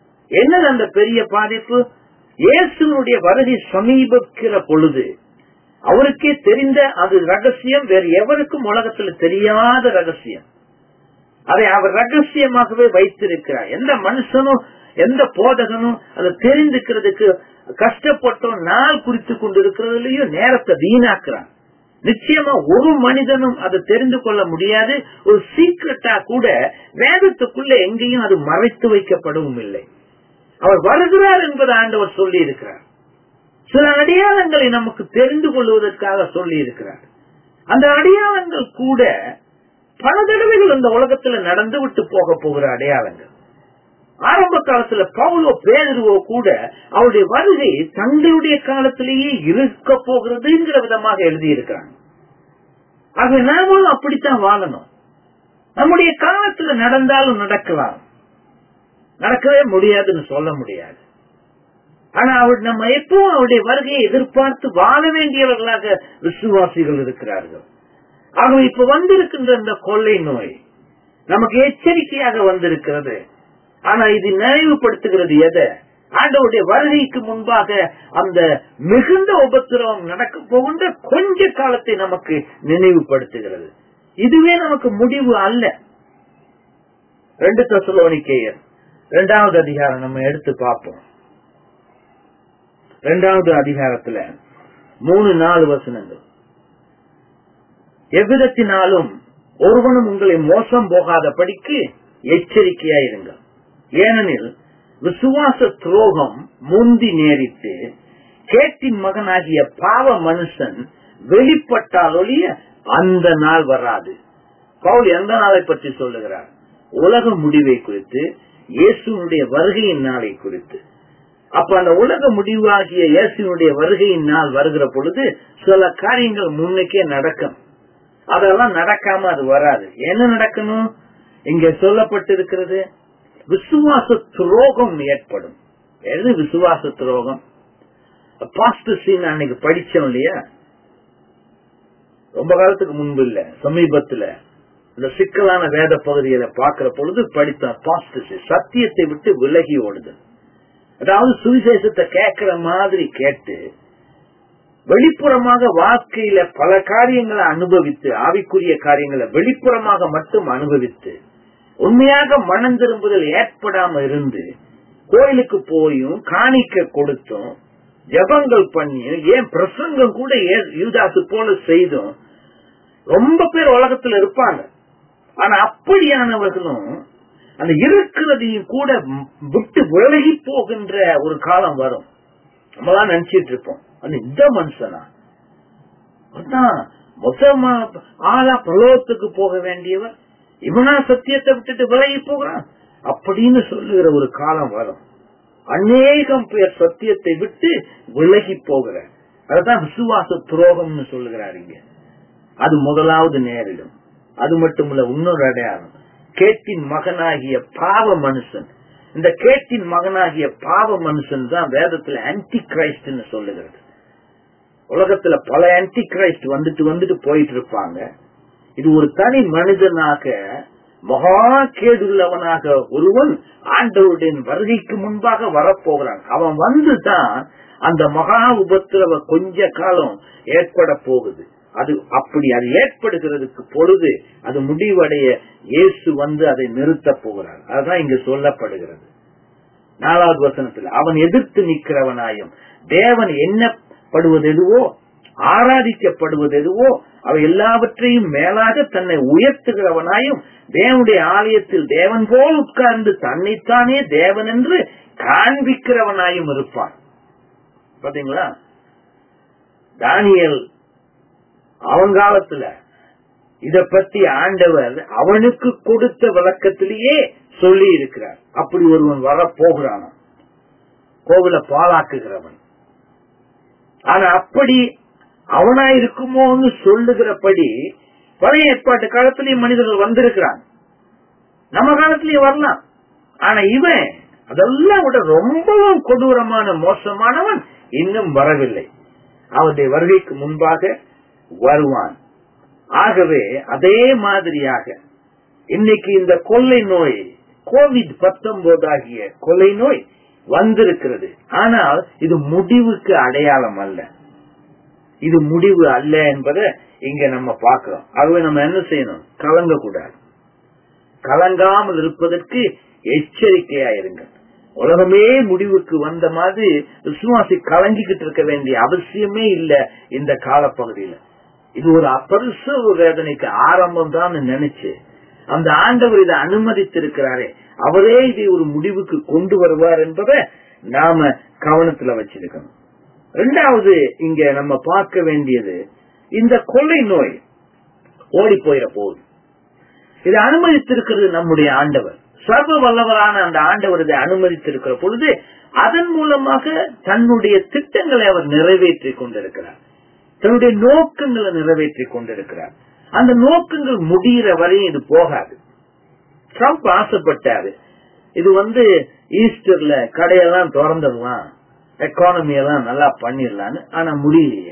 [SPEAKER 1] என்னது அந்த பெரிய பாதிப்பு இயேசுனுடைய வருகை சமீபிக்கிற பொழுது அவருக்கே தெரிந்த அது ரகசியம் வேறு எவருக்கும் உலகத்துல தெரியாத ரகசியம் அதை அவர் ரகசியமாகவே வைத்திருக்கிறார் எந்த மனுஷனும் எந்த போதகனும் அதை தெரிந்துக்கிறதுக்கு கஷ்டப்பட்டோம் நாள் குறித்து கொண்டிருக்கிறதுலயும் நேரத்தை வீணாக்குறான் நிச்சயமா ஒரு மனிதனும் அதை தெரிந்து கொள்ள முடியாது ஒரு சீக்கிரட்டா கூட வேதத்துக்குள்ள எங்கேயும் அது மறைத்து வைக்கப்படவும் இல்லை அவர் வருகிறார் என்பது ஆண்டவர் சொல்லி இருக்கிறார் சில அடையாளங்களை நமக்கு தெரிந்து கொள்வதற்காக சொல்லி இருக்கிறார் அந்த அடையாளங்கள் கூட பல தடவைகள் இந்த உலகத்துல நடந்து விட்டு போக போகிற அடையாளங்கள் ஆரம்ப காலத்துல பவுலோ பேருவோ கூட அவருடைய வருகை தங்களுடைய காலத்திலேயே இருக்க போகிறதுங்கிற விதமாக எழுதியிருக்கிறாங்க ஆக நாமும் அப்படித்தான் வாழணும் நம்முடைய காலத்துல நடந்தாலும் நடக்கலாம் நடக்கவே முடியாதுன்னு சொல்ல முடியாது ஆனா அவர் நம்ம எப்பவும் அவருடைய வருகையை எதிர்பார்த்து வாழ வேண்டியவர்களாக விசுவாசிகள் இருக்கிறார்கள் ஆகவே இப்ப வந்திருக்கின்ற இந்த கொள்ளை நோய் நமக்கு எச்சரிக்கையாக வந்திருக்கிறது ஆனா இது நினைவுபடுத்துகிறது எதை ஆண்டவருடைய வருகைக்கு முன்பாக அந்த மிகுந்த உபத்திரவம் நடக்க போகின்ற கொஞ்ச காலத்தை நமக்கு நினைவுபடுத்துகிறது இதுவே நமக்கு முடிவு அல்ல ரெண்டு தசலோனிக்கையர் இரண்டாவது அதிகாரம் நம்ம எடுத்து பார்ப்போம் இரண்டாவது அதிகாரத்துல மூணு நாலு வசனங்கள் எவ்விதத்தினாலும் ஒருவனும் உங்களை மோசம் போகாதபடிக்கு எச்சரிக்கையா இருங்க ஏனெனில் விசுவாச துரோகம் முந்தி நேரிட்டு கேட்டின் மகனாகிய பாவ மனுஷன் வெளிப்பட்டால் ஒழிய அந்த நாள் வராது பவுல் எந்த நாளை பற்றி சொல்லுகிறார் உலக முடிவை குறித்து இயேசுனுடைய வருகையின் நாளை குறித்து அப்ப அந்த உலக முடிவாகிய இயேசுனுடைய வருகையின் நாள் வருகிற பொழுது சில காரியங்கள் முன்னுக்கே நடக்கும் அதெல்லாம் நடக்காம அது வராது என்ன நடக்கணும் இங்க சொல்லப்பட்டிருக்கிறது விசுவாச துரோகம் ஏற்படும் எது விசுவாச துரோகம் பாஸ்டசின் அன்னைக்கு படிச்சோம் இல்லையா ரொம்ப காலத்துக்கு முன்பு இல்ல சமீபத்துல இந்த சிக்கலான வேத பகுதியில பாக்குற பொழுது படித்த பாஸ்டசி சத்தியத்தை விட்டு விலகி ஓடுது அதாவது சுவிசேஷத்தை கேட்கிற மாதிரி கேட்டு வெளிப்புறமாக வாழ்க்கையில பல காரியங்களை அனுபவித்து ஆவிக்குரிய காரியங்களை வெளிப்புறமாக மட்டும் அனுபவித்து உண்மையாக மனம் திரும்புதல் ஏற்படாம இருந்து கோயிலுக்கு போயும் காணிக்க கொடுத்தும் ஜபங்கள் பண்ணியும் ஏன் பிரசங்கம் கூட யூதாசு போல செய்தும் ரொம்ப பேர் உலகத்துல இருப்பாங்க ஆனா அப்படியானவர்களும் அந்த இருக்கிறதையும் கூட விட்டு விலகி போகின்ற ஒரு காலம் வரும் நம்மளாம் நினைச்சிட்டு இருப்போம் அது இந்த மனுஷனா அதான் மொத்தமா ஆளா பிரலோகத்துக்கு போக வேண்டியவர் இவனா சத்தியத்தை விட்டுட்டு விலகி போகிறான் அப்படின்னு சொல்லுகிற ஒரு காலம் வரும் அநேகம் பேர் சத்தியத்தை விட்டு விலகி போகிற அதுதான் விசுவாச துரோகம்னு சொல்லுகிறார் இங்க அது முதலாவது நேரிடும் அது மட்டுமல்ல இன்னொரு அடையாளம் கேட்டின் மகனாகிய பாவ மனுஷன் இந்த கேட்டின் மகனாகிய பாவ மனுஷன் தான் வேதத்துல ஆன்டி கிரைஸ்ட் சொல்லுகிறது உலகத்துல பல ஆன்டி கிரைஸ்ட் வந்துட்டு வந்துட்டு போயிட்டு இருப்பாங்க இது ஒரு தனி மனிதனாக மகா கேடுள்ளவனாக ஒருவன் ஆண்டவருடைய வருகைக்கு முன்பாக வரப்போகிறான் அவன் வந்துதான் அந்த மகா உபத்திரவ கொஞ்ச காலம் ஏற்பட போகுது அது அப்படி அது ஏற்படுகிறதுக்கு பொழுது அது முடிவடைய இயேசு வந்து அதை நிறுத்த போகிறார் அதுதான் இங்கு சொல்லப்படுகிறது நாலாவது வசனத்தில் அவன் எதிர்த்து நிற்கிறவனாயும் தேவன் எண்ணப்படுவது எதுவோ ஆராதிக்கப்படுவது எதுவோ அவை எல்லாவற்றையும் மேலாக தன்னை உயர்த்துகிறவனாயும் தேவனுடைய ஆலயத்தில் தேவன் போல் உட்கார்ந்து தன்னைத்தானே தேவன் என்று காண்பிக்கிறவனாயும் இருப்பான் பாத்தீங்களா தானியல் அவங்காலத்துல இத பத்தி ஆண்டவர் அவனுக்கு கொடுத்த விளக்கத்திலேயே சொல்லி இருக்கிறார் அப்படி ஒருவன் வரப்போகிறான் கோவில பாலாக்குகிறவன் ஆனா அப்படி அவனா இருக்குமோன்னு சொல்லுகிறபடி பழைய ஏற்பாட்டு காலத்திலேயே மனிதர்கள் வந்திருக்கிறான் நம்ம காலத்திலேயே வரலாம் ஆனா இவன் அதெல்லாம் விட ரொம்பவும் கொடூரமான மோசமானவன் இன்னும் வரவில்லை அவனுடைய வருகைக்கு முன்பாக வருவான் ஆகவே அதே மாதிரியாக இன்னைக்கு இந்த கொள்ளை நோய் கோவிட் பத்தொன்பது ஆகிய கொள்ளை நோய் வந்திருக்கிறது ஆனால் இது முடிவுக்கு அடையாளம் அல்ல இது முடிவு அல்ல என்பதை இங்க நம்ம பார்க்கிறோம் ஆகவே நம்ம என்ன செய்யணும் கலங்க கூடாது கலங்காமல் இருப்பதற்கு எச்சரிக்கையா இருங்கள் உலகமே முடிவுக்கு வந்த மாதிரி விசுவாசி கலங்கிக்கிட்டு இருக்க வேண்டிய அவசியமே இல்ல இந்த காலப்பகுதியில இது ஒரு அபரிசு வேதனைக்கு ஆரம்பம் தான் நினைச்சு அந்த ஆண்டவர் இதை அனுமதித்திருக்கிறாரே அவரே இதை ஒரு முடிவுக்கு கொண்டு வருவார் என்பதை நாம கவனத்துல வச்சிருக்கணும் ரெண்டாவது இங்க நம்ம பார்க்க வேண்டியது இந்த கொள்ளை நோய் ஓடி போயிட போகுது இதை அனுமதித்திருக்கிறது நம்முடைய ஆண்டவர் சர்வ வல்லவரான அந்த ஆண்டவர் இதை அனுமதித்திருக்கிற பொழுது அதன் மூலமாக தன்னுடைய திட்டங்களை அவர் நிறைவேற்றிக் கொண்டிருக்கிறார் தன்னுடைய நோக்கங்களை நிறைவேற்றிக் கொண்டிருக்கிறார் அந்த நோக்கங்கள் முடிகிற வரையும் இது போகாது ட்ரம்ப் ஆசைப்பட்டாரு இது வந்து ஈஸ்டர்ல கடையெல்லாம் திறந்துடலாம் எக்கானமி எல்லாம் நல்லா பண்ணிடலான்னு ஆனா முடியலையே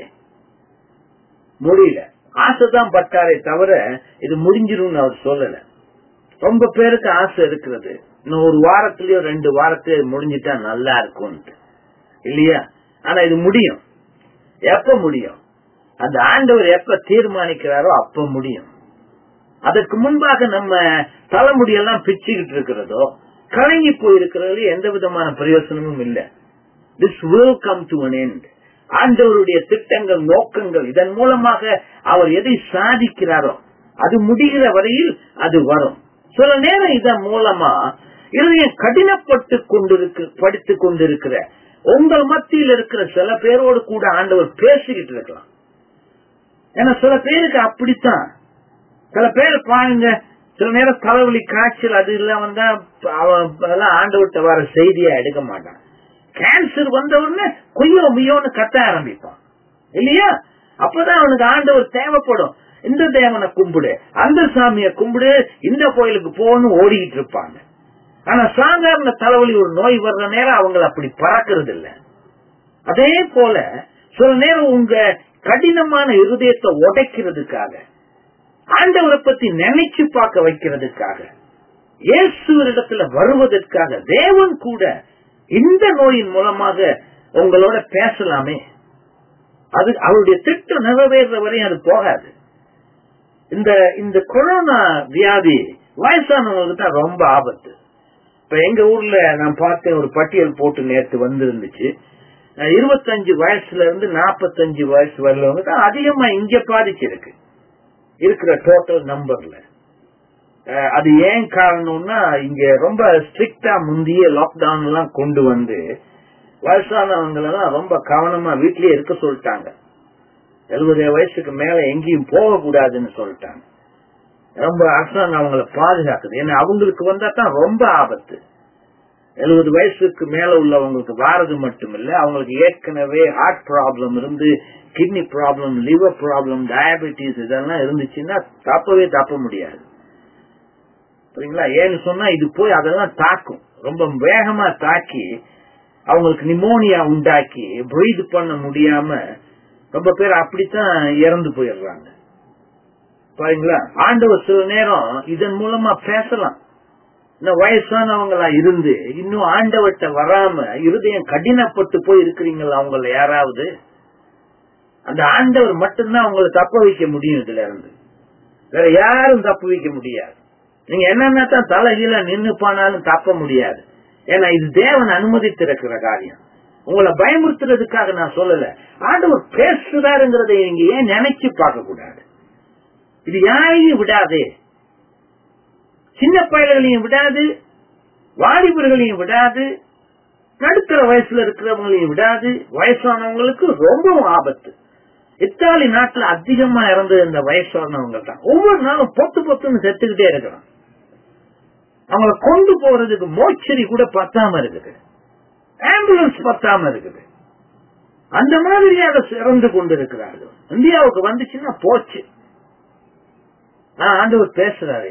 [SPEAKER 1] முடியல ஆசைதான் பட்டாரே தவிர இது முடிஞ்சிரும்னு அவர் சொல்லல ரொம்ப பேருக்கு ஆசை இருக்கிறது இன்னும் ஒரு வாரத்திலயோ ரெண்டு வாரத்திலயோ முடிஞ்சிட்டா நல்லா இருக்கும் இல்லையா ஆனா இது முடியும் எப்ப முடியும் அந்த ஆண்டவர் எப்ப தீர்மானிக்கிறாரோ அப்ப முடியும் அதற்கு முன்பாக நம்ம தலைமுடியெல்லாம் பிச்சுக்கிட்டு இருக்கிறதோ கலங்கி போயிருக்கிறது எந்த விதமான பிரயோசனமும் இல்லை this will come to an end ஆண்டவருடைய திட்டங்கள் நோக்கங்கள் இதன் மூலமாக அவர் எதை சாதிக்கிறாரோ அது முடிகிற வரையில் அது வரும் சில நேரம் இதன் மூலமா இருதயம் கடினப்பட்டு கொண்டிருக்கு படித்துக் கொண்டிருக்கிற உங்கள் மத்தியில் இருக்கிற சில பேரோடு கூட ஆண்டவர் பேசிக்கிட்டு இருக்கலாம் ஏன்னா சில பேருக்கு அப்படித்தான் சில பேர் பாருங்க சில நேரம் தலைவலி காய்ச்சல் அது இல்ல வந்தா அவன் ஆண்டவர்கிட்ட வர செய்தியா எடுக்க மாட்டான் கேன்சர் வந்த உடனே கொய்யோ முய்யோன்னு கத்த ஆரம்பிப்பான் இல்லையா அப்பதான் அவனுக்கு ஆண்டவர் தேவைப்படும் இந்த தேவனை கும்பிடு அந்த சாமியை கும்பிடு இந்த கோயிலுக்கு போகணும் ஓடிக்கிட்டு இருப்பாங்க ஆனா சாதாரண தலைவலி ஒரு நோய் வர்ற நேரம் அவங்கள அப்படி பறக்கிறது இல்ல அதே போல சில நேரம் உங்க கடினமான இருதயத்தை உடைக்கிறதுக்காக ஆண்டவரை பத்தி நினைச்சு பார்க்க வைக்கிறதுக்காக இயேசுவரிடத்துல வருவதற்காக தேவன் கூட இந்த நோயின் மூலமாக உங்களோட பேசலாமே அது அவருடைய திட்டம் நிறைவேற வரையும் அது போகாது இந்த இந்த கொரோனா வியாதி வயசானவங்களுக்கு தான் ரொம்ப ஆபத்து இப்ப எங்க ஊர்ல நான் பார்த்தேன் ஒரு பட்டியல் போட்டு நேற்று வந்திருந்துச்சு இருபத்தஞ்சு வயசுல இருந்து நாற்பத்தஞ்சு வயசு வரலவங்க தான் அதிகமா இங்க பாதிச்சிருக்கு இருக்கிற டோட்டல் நம்பர்ல அது ஏன் காரணம்னா இங்க ரொம்ப ஸ்ட்ரிக்டா முந்தைய லாக்டவுன் எல்லாம் கொண்டு வந்து வயசானவங்க எல்லாம் ரொம்ப கவனமா வீட்லயே இருக்க சொல்லிட்டாங்க எழுபது வயசுக்கு மேல எங்கேயும் போக கூடாதுன்னு சொல்லிட்டாங்க ரொம்ப அரசாங்கம் அவங்கள பாதுகாக்குது ஏன்னா அவங்களுக்கு வந்தா தான் ரொம்ப ஆபத்து எழுபது வயசுக்கு மேல உள்ளவங்களுக்கு வாரது மட்டும் இல்ல அவங்களுக்கு ஏற்கனவே ஹார்ட் ப்ராப்ளம் இருந்து kidney problem liver problem diabetes இதெல்லாம் இருந்துச்சுன்னா தப்பவே தப்ப முடியாது சரிங்களா ஏன்னு சொன்னா இது போய் அதெல்லாம் தாக்கும் ரொம்ப வேகமா தாக்கி அவங்களுக்கு நிமோனியா உண்டாக்கி பிரீத் பண்ண முடியாம ரொம்ப பேர் அப்படித்தான் இறந்து போயிடுறாங்க பாருங்களா ஆண்டவர் சில நேரம் இதன் மூலமா பேசலாம் இன்னும் வயசானவங்களா இருந்து இன்னும் ஆண்டவர்கிட்ட வராம இருதயம் கடினப்பட்டு போய் இருக்கிறீங்களா அவங்கள யாராவது அந்த ஆண்டவர் மட்டும்தான் அவங்களை தப்ப வைக்க முடியும் இதுல இருந்து வேற யாரும் தப்பு வைக்க முடியாது நீங்க என்னன்னா தான் தலைகீழ நின்னு போனாலும் தப்ப முடியாது ஏன்னா இது தேவன் அனுமதித்திருக்கிற காரியம் உங்களை பயமுறுத்துறதுக்காக நான் சொல்லல ஆண்டவர் பேசுறாருங்கிறத நீங்க ஏன் நினைச்சு பார்க்க கூடாது இது யாரையும் விடாதே சின்ன பயல்களையும் விடாது வாலிபர்களையும் விடாது நடுத்தர வயசுல இருக்கிறவங்களையும் விடாது வயசானவங்களுக்கு ரொம்பவும் ஆபத்து இத்தாலி நாட்டுல அதிகமா இறந்தது இந்த வயசானவங்க தான் ஒவ்வொரு நாளும் பொத்து பொத்துன்னு செத்துக்கிட்டே இருக்கிறான் அவங்கள கொண்டு போறதுக்கு மோச்சரி கூட பத்தாம இருக்குது ஆம்புலன்ஸ் பத்தாம இருக்குது அந்த மாதிரியாக சிறந்து கொண்டிருக்கிறார்கள் இந்தியாவுக்கு வந்துச்சுன்னா போச்சு ஆண்டவர் பேசுறாரு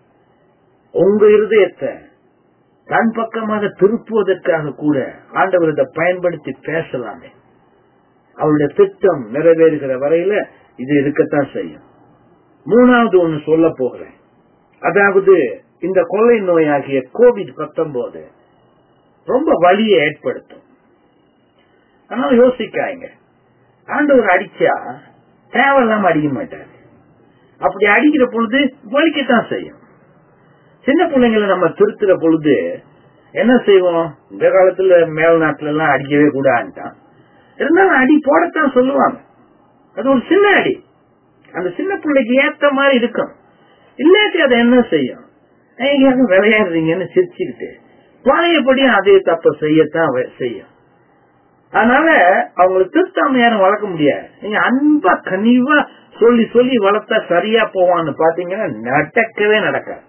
[SPEAKER 1] உங்க இருதயத்தை தன் பக்கமாக திருப்புவதற்காக கூட ஆண்டவர் இதை பயன்படுத்தி பேசலாமே அவருடைய திட்டம் நிறைவேறுகிற வரையில இது இருக்கத்தான் செய்யும் மூணாவது ஒண்ணு சொல்ல போகிறேன் அதாவது இந்த கொள்ளை நோயாகிய கோவிட் பத்தொன்பது ரொம்ப வலியை ஏற்படுத்தும் ஆனால் யோசிக்காங்க ஆண்டவர் அடிச்சா தேவையில்லாம அடிக்க மாட்டாரு அப்படி அடிக்கிற பொழுது வலிக்கத்தான் செய்யும் சின்ன பிள்ளைங்களை நம்ம திருத்துற பொழுது என்ன செய்வோம் இந்த காலத்துல மேல்நாட்டுல எல்லாம் அடிக்கவே கூடாதுட்டான் இருந்தாலும் அடி போடத்தான் சொல்லுவாங்க அது ஒரு சின்ன அடி அந்த சின்ன பிள்ளைக்கு ஏத்த மாதிரி இருக்கும் இல்லாட்டி அதை என்ன செய்யும் எங்கேயாவது விளையாடுறீங்கன்னு சிரிச்சுக்கிட்டு பழையபடியும் அதே தப்ப செய்யத்தான் வ- செய்யும் அதனால அவங்களை திருத்தாம யாரும் வளர்க்க முடியாது நீங்க அன்பா கனிவா சொல்லி சொல்லி வளர்த்தா சரியா போவான்னு பாத்தீங்கன்னா நடக்கவே நடக்காது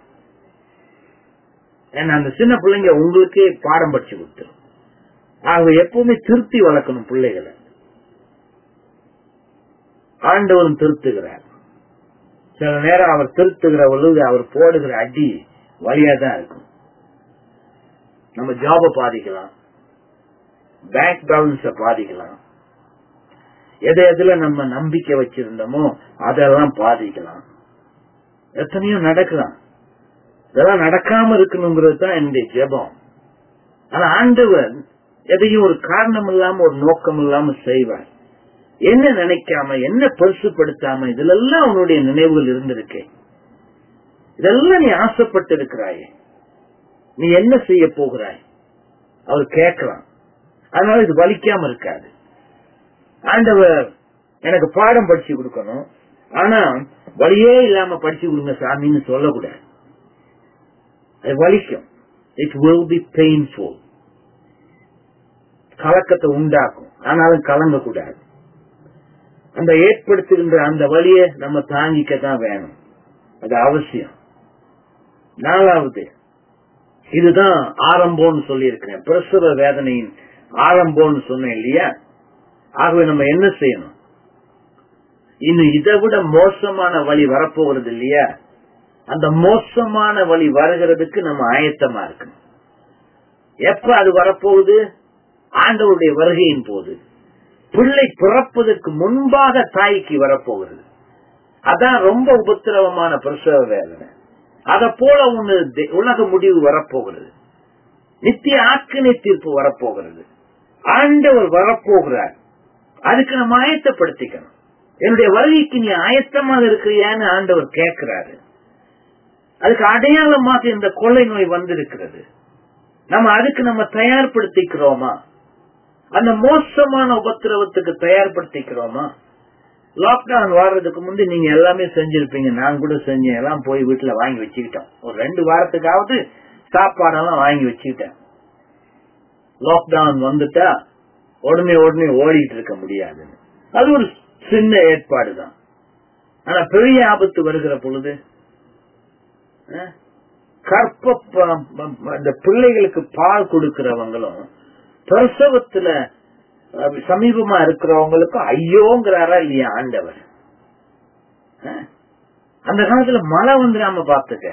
[SPEAKER 1] ஏன்னா அந்த சின்ன பிள்ளைங்க உங்களுக்கே பாடம் படிச்சு கொடுத்துரும் அவங்க எப்பவுமே திருத்தி வளர்க்கணும் பிள்ளைகளை ஆண்டவரும் திருத்துகிறார் சில நேரம் அவர் திருத்துகிற பொழுது அவர் போடுகிற அடி வழியா தான் இருக்கும் நம்ம ஜாப பாதிக்கலாம் பேங்க் பேலன்ஸ பாதிக்கலாம் எதை எதுல நம்ம நம்பிக்கை வச்சிருந்தோமோ அதெல்லாம் பாதிக்கலாம் எத்தனையோ நடக்கலாம் இதெல்லாம் நடக்காம இருக்கணுங்கிறது தான் என்னுடைய ஜெபம் ஆனா ஆண்டவர் எதையும் ஒரு காரணம் இல்லாம ஒரு நோக்கம் இல்லாம செய்வார் என்ன நினைக்காம என்ன பெருசுப்படுத்தாம இதுலெல்லாம் உன்னுடைய நினைவுகள் இருந்திருக்கே இதெல்லாம் நீ ஆசைப்பட்டு இருக்கிறாயே நீ என்ன செய்ய போகிறாய் அவர் கேட்கலாம் அதனால இது வலிக்காம இருக்காது ஆண்டவர் எனக்கு பாடம் படிச்சு கொடுக்கணும் ஆனா வழியே இல்லாம படிச்சு கொடுங்க சாமின்னு சொல்லக்கூடாது அது வலிக்கும் இட் will be painful கலக்கத்தை உண்டாக்கும் ஆனாலும் கலங்க கூடாது அந்த ஏற்படுத்துகின்ற அந்த வழியை நம்ம தாங்கிக்கத்தான் வேணும் அது அவசியம் நாலாவது இதுதான் ஆரம்பம்னு சொல்லி இருக்கிறேன் பிரசவ வேதனையின் ஆரம்பம்னு சொன்னேன் இல்லையா ஆகவே நம்ம என்ன செய்யணும் இன்னும் இதை விட மோசமான வழி வரப்போகிறது இல்லையா அந்த மோசமான வழி வருகிறதுக்கு நம்ம ஆயத்தமா இருக்கணும் எப்ப அது வரப்போகுது ஆண்டவருடைய வருகையின் போது பிள்ளை பிறப்பதற்கு முன்பாக தாய்க்கு வரப்போகிறது அதான் ரொம்ப உபத்திரவமான பிரசவ வேதனை அத போல ஒண்ணு தெ- உலக முடிவு வரப்போகிறது நித்திய ஆக்கினை தீர்ப்பு வரப்போகிறது ஆண்டவர் வரப்போகிறார் அதுக்கு நம்ம ஆயத்தப்படுத்திக்கணும் என்னுடைய வருகைக்கு நீ ஆயத்தமாக இருக்கிறியான்னு ஆண்டவர் கேட்கிறாரு அதுக்கு அடையாளமாக இந்த கொள்ளை நோய் வந்திருக்கிறது நம்ம அதுக்கு நம்ம தயார்படுத்திக்கிறோமா அந்த மோசமான உபத்திரவத்துக்கு தயார்படுத்திக்கிறோமா லாக்டவுன் வர்றதுக்கு முந்தி நீங்க எல்லாமே செஞ்சிருப்பீங்க நான் கூட செஞ்சேன் எல்லாம் போய் வீட்டுல வாங்கி வச்சுக்கிட்டோம் ஒரு ரெண்டு வாரத்துக்காவது சாப்பாடெல்லாம் வாங்கி வச்சுக்கிட்டேன் லாக்டவுன் வந்துட்டா உடனே உடனே ஓடிட்டு இருக்க முடியாதுன்னு அது ஒரு சின்ன ஏற்பாடு தான் ஆனா பெரிய ஆபத்து வருகிற பொழுது அஹ், கற்ப ப- ப- இந்த பிள்ளைகளுக்கு பால் கொடுக்கிறவங்களும் பிரசவத்துல அஹ், சமீபமா இருக்கிறவங்களுக்கும் ஐயோங்கிறாரா இல்லையா ஆண்டவர் அஹ், அந்த காலத்துல மழை வந்துடாம பாத்துக்க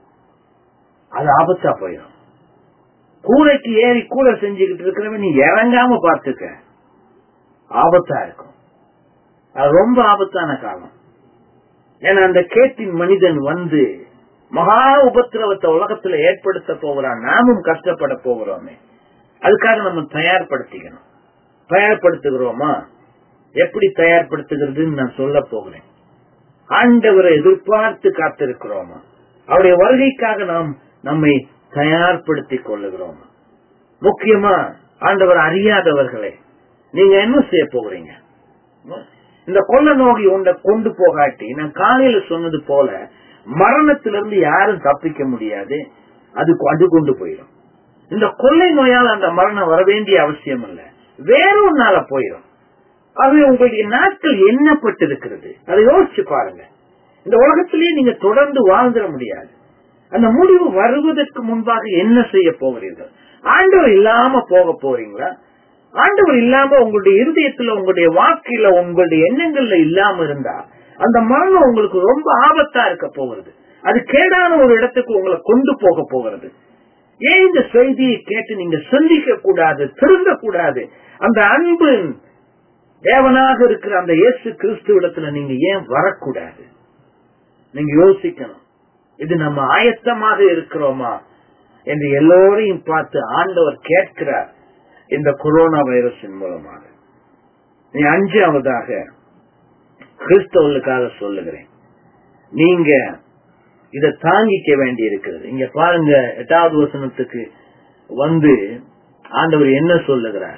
[SPEAKER 1] அது ஆபத்தா போயிடும் கூரைக்கு ஏறி கூரை செஞ்சுக்கிட்டு இருக்கிறவன் நீ இறங்காம பார்த்துக்க ஆபத்தா இருக்கும் அது ரொம்ப ஆபத்தான காலம் ஏன்னா அந்த கேட்டின் மனிதன் வந்து மகா உபத்திரவத்தை உலகத்துல ஏற்படுத்த போகிறான் நாமும் கஷ்டப்பட போகிறோமே அதுக்காக நம்ம தயார்படுத்திக்கணும் தயார்படுத்துகிறோமா எப்படி தயார்படுத்துகிறதுன்னு நான் சொல்ல போகிறேன் ஆண்டவரை எதிர்பார்த்து காத்திருக்கிறோமா அவருடைய வருகைக்காக நாம் நம்மை தயார்படுத்திக் கொள்ளுகிறோம் முக்கியமா ஆண்டவர் அறியாதவர்களே நீங்க என்ன செய்ய போகிறீங்க இந்த கொள்ள நோகி உண்டை கொண்டு போகாட்டி நான் காலையில சொன்னது போல மரணத்திலிருந்து யாரும் தப்பிக்க முடியாது அது அது கொண்டு போயிடும் இந்த கொள்ளை நோயால் அந்த மரணம் வர வேண்டிய அவசியம் இல்ல வேற ஒன்னால போயிடும் ஆகவே உங்களுடைய நாட்கள் எண்ணப்பட்டிருக்கிறது அதை யோசிச்சு பாருங்க இந்த உலகத்திலேயே நீங்க தொடர்ந்து வாழ்ந்துட முடியாது அந்த முடிவு வருவதற்கு முன்பாக என்ன செய்ய போகிறீர்கள் ஆண்டவர் இல்லாம போக போறீங்களா ஆண்டவர் இல்லாம உங்களுடைய இருதயத்துல உங்களுடைய வாழ்க்கையில உங்களுடைய எண்ணங்கள்ல இல்லாம இருந்தா அந்த மரணம் உங்களுக்கு ரொம்ப ஆபத்தா இருக்க போகிறது அது கேடான ஒரு இடத்துக்கு உங்களை கொண்டு போக போகிறது ஏன் இந்த செய்தியை கேட்டு நீங்க சிந்திக்க கூடாது திருந்த கூடாது அந்த அன்பு தேவனாக இருக்கிற அந்த இயேசு கிறிஸ்துவிடத்துல நீங்க ஏன் வரக்கூடாது நீங்க யோசிக்கணும் இது நம்ம ஆயத்தமாக இருக்கிறோமா என்று எல்லோரையும் பார்த்து ஆண்டவர் கேட்கிறார் இந்த கொரோனா வைரஸின் மூலமாக நீ அஞ்சாவதாக கிறிஸ்தவர்களுக்காக சொல்லுகிறேன் நீங்க இத தாங்கிக்க வேண்டி இருக்கிறது இங்க பாருங்க எட்டாவது வசனத்துக்கு வந்து ஆண்டவர் என்ன சொல்லுகிறார்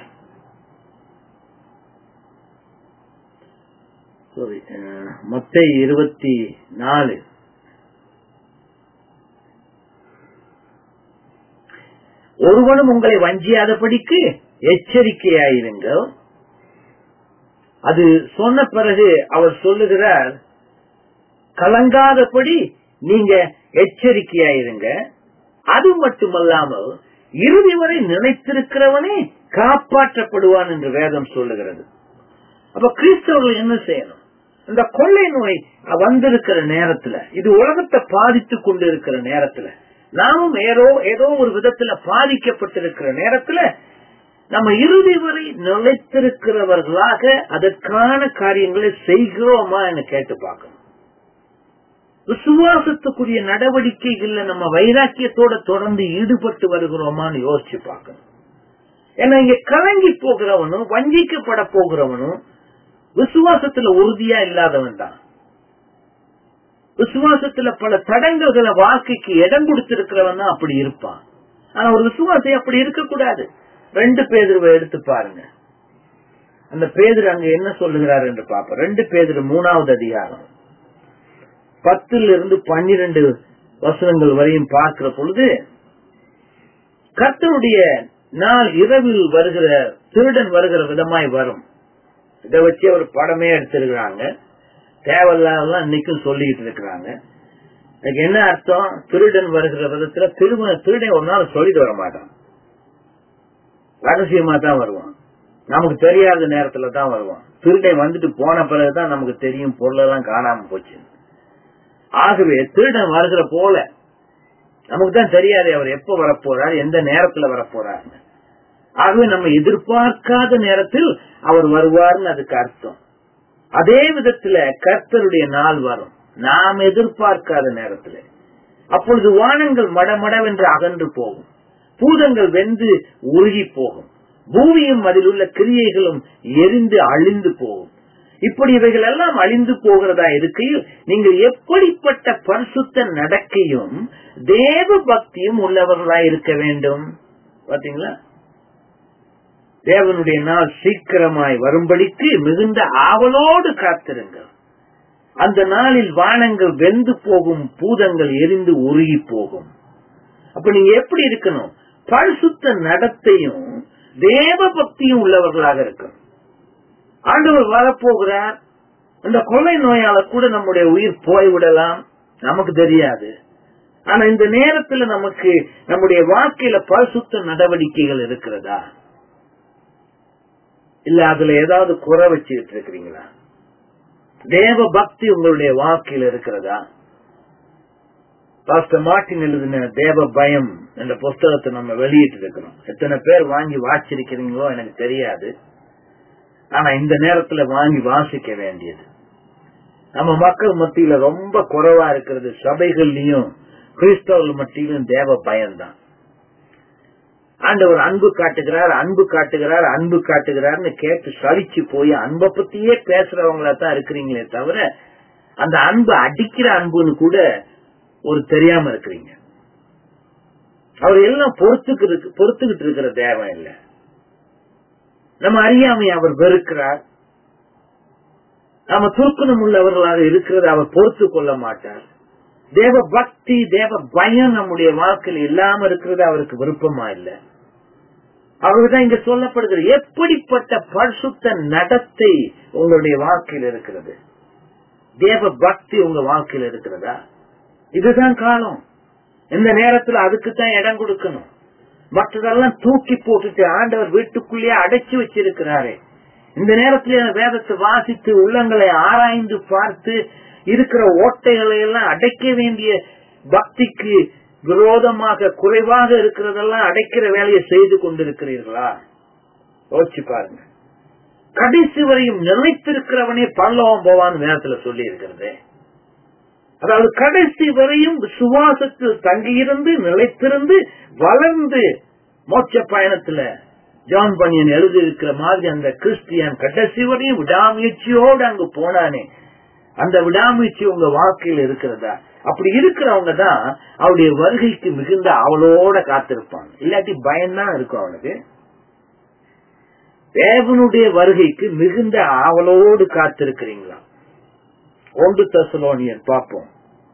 [SPEAKER 1] Sorry, அஹ், மத்தேயு இருபத்தி நாலு ஒருவனும் உங்களை வஞ்சியாதபடிக்கு எச்சரிக்கையாயிருங்கள் அது சொன்ன பிறகு அவர் சொல்லுகிறார் கலங்காதபடி நீங்க எச்சரிக்கையாயிருங்க அது மட்டுமல்லாமல் இறுதி வரை நினைத்திருக்கிறவனே காப்பாற்றப்படுவான் என்று வேதம் சொல்லுகிறது அப்ப கிறிஸ்தவர்கள் என்ன செய்யணும் இந்த கொள்ளை நோய் வந்திருக்கிற நேரத்துல இது உலகத்தை பாதித்துக் கொண்டு இருக்கிற நேரத்துல நாமும் ஏதோ ஏதோ ஒரு விதத்துல பாதிக்கப்பட்டிருக்கிற நேரத்துல நம்ம இறுதி வரை நிலைத்திருக்கிறவர்களாக அதற்கான காரியங்களை செய்கிறோமா என கேட்டு பார்க்கணும் விசுவாசத்துக்குரிய நடவடிக்கைகள்ல நம்ம வைராக்கியத்தோட தொடர்ந்து ஈடுபட்டு வருகிறோமான்னு யோசிச்சு பார்க்கணும் ஏன்னா இங்க கலங்கி போகிறவனும் வஞ்சிக்கப்பட போகிறவனும் விசுவாசத்துல உறுதியா இல்லாதவன் தான் விசுவாசத்துல பல தடங்கல்களை வாழ்க்கைக்கு இடம் கொடுத்திருக்கிறவன் தான் அப்படி இருப்பான் ஆனா ஒரு விசுவாசி அப்படி இருக்கக்கூடாது ரெண்டு பேதுருவை எடுத்து பாருங்க அந்த பேதர் அங்க என்ன சொல்லுகிறார் என்று பார்ப்போம் ரெண்டு பேதர் மூணாவது அதிகாரம் பத்துல இருந்து பன்னிரண்டு வசனங்கள் வரையும் பார்க்கிற பொழுது கர்த்தனுடைய நாள் இரவில் வருகிற திருடன் வருகிற விதமாய் வரும் இதை வச்சு ஒரு படமே எடுத்திருக்கிறாங்க தேவையில்லாதெல்லாம் இன்னைக்கும் சொல்லிட்டு இருக்கிறாங்க அதுக்கு என்ன அர்த்தம் திருடன் வருகிற விதத்துல திருமண திருடன் ஒரு நாள் சொல்லிட்டு வர மாட்டான் ரகசியமா தான் வருவான் நமக்கு தெரியாத நேரத்துல தான் வருவான் திருடன் வந்துட்டு போன பிறகுதான் நமக்கு தெரியும் பொருளெல்லாம் காணாம போச்சு ஆகவே திருடன் வருகிற போல நமக்கு தான் தெரியாது அவர் எப்ப வரப்போறார் எந்த நேரத்துல வரப்போறார் ஆகவே நம்ம எதிர்பார்க்காத நேரத்தில் அவர் வருவார்னு அதுக்கு அர்த்தம் அதே விதத்துல கர்த்தருடைய நாள் வரும் நாம் எதிர்பார்க்காத நேரத்துல அப்பொழுது வானங்கள் மடமடவென்று அகன்று போகும் பூதங்கள் வெந்து உருகி போகும் பூமியும் அதில் உள்ள கிரியைகளும் எரிந்து அழிந்து போகும் இப்படி இவைகள் எல்லாம் அழிந்து போகிறதா இருக்கையில் நீங்கள் எப்படிப்பட்ட பரிசுத்த நடக்கையும் தேவ பக்தியும் உள்ளவர்களா இருக்க வேண்டும் பாத்தீங்களா தேவனுடைய நாள் சீக்கிரமாய் வரும்படிக்கு மிகுந்த ஆவலோடு காத்திருங்கள் அந்த நாளில் வானங்கள் வெந்து போகும் பூதங்கள் எரிந்து உருகி போகும் அப்ப நீங்க எப்படி இருக்கணும் பரிசுத்த நடத்தையும் தேவ பக்தியும் உள்ளவர்களாக இருக்கணும் ஆண்டவர் வரப்போகிறார் அந்த கொள்ளை நோயால கூட நம்முடைய உயிர் போய்விடலாம் நமக்கு தெரியாது ஆனா இந்த நேரத்துல நமக்கு நம்முடைய வாழ்க்கையில பரிசுத்த நடவடிக்கைகள் இருக்கிறதா இல்ல அதுல ஏதாவது குறை வச்சுக்கிட்டு இருக்கிறீங்களா தேவ பக்தி உங்களுடைய வாழ்க்கையில் இருக்கிறதா பாஸ்டர் மார்டின் எழுதின தேவ பயம் என்ற புஸ்தகத்தை நம்ம வெளியிட்டு இருக்கிறோம் எத்தனை பேர் வாங்கி வாசிச்சிருக்கிறீங்களோ எனக்கு தெரியாது ஆனா இந்த நேரத்துல வாங்கி வாசிக்க வேண்டியது நம்ம மக்கள் மத்தியில ரொம்ப குறைவா இருக்கிறது சபைகள்லயும் கிறிஸ்தவர்கள் மத்தியிலும் தேவ பயம்தான் ஆண்டவர் அன்பு காட்டுகிறார் அன்பு காட்டுகிறார் அன்பு காட்டுகிறார்னு கேட்டு சலிச்சு போய் அன்பை பத்தியே பேசுறவங்களா தான் இருக்கிறீங்களே தவிர அந்த அன்பு அடிக்கிற அன்புன்னு கூட ஒரு தெரியாம இருக்கிறீங்க அவர் எல்லாம் பொறுத்துக்கு பொறுத்துக்கிட்டு இருக்கிற தேவன் இல்ல நம்ம அறியாமை அவர் வெறுக்கிறார் நாம துருக்கணம் உள்ளவர்களாக இருக்கிறது அவர் பொறுத்து கொள்ள மாட்டார் தேவ பக்தி தேவ பயம் நம்முடைய வாழ்க்கையில் இல்லாம இருக்கிறது அவருக்கு விருப்பமா இல்ல அவர்தான் இங்க சொல்லப்படுகிறது எப்படிப்பட்ட பரிசுத்த நடத்தை உங்களுடைய வாழ்க்கையில் இருக்கிறது தேவ பக்தி உங்க வாழ்க்கையில் இருக்கிறதா இதுதான் காலம் இந்த நேரத்துல அதுக்குத்தான் இடம் கொடுக்கணும் மற்றதெல்லாம் தூக்கி போட்டுட்டு ஆண்டவர் வீட்டுக்குள்ளேயே அடைச்சு வச்சிருக்கிறாரே இந்த நேரத்துல வேதத்தை வாசித்து உள்ளங்களை ஆராய்ந்து பார்த்து இருக்கிற ஓட்டைகளை எல்லாம் அடைக்க வேண்டிய பக்திக்கு விரோதமாக குறைவாக இருக்கிறதெல்லாம் அடைக்கிற வேலையை செய்து கொண்டிருக்கிறீர்களா யோசிச்சு பாருங்க கடைசி வரையும் நிலைத்திருக்கிறவனே பல்லவம் போவான்னு நேரத்துல சொல்லி இருக்கிறது அதாவது கடைசி வரையும் சுவாசத்தில் தங்கியிருந்து நிலைத்திருந்து வளர்ந்து மோட்ச பயணத்துல ஜான் பனியன் எழுதி இருக்கிற மாதிரி அந்த கிறிஸ்டியன் கடைசி வரையும் விடாமுயற்சியோடு அங்கு போனானே அந்த விடாமுயற்சி உங்க வாழ்க்கையில் இருக்கிறதா அப்படி இருக்கிறவங்க தான் அவருடைய வருகைக்கு மிகுந்த அவளோட காத்திருப்பாங்க இல்லாட்டி பயம்தான் இருக்கும் அவனுக்கு தேவனுடைய வருகைக்கு மிகுந்த ஆவலோடு காத்திருக்கிறீங்களா ஒன்று தசலோனியர் பார்ப்போம்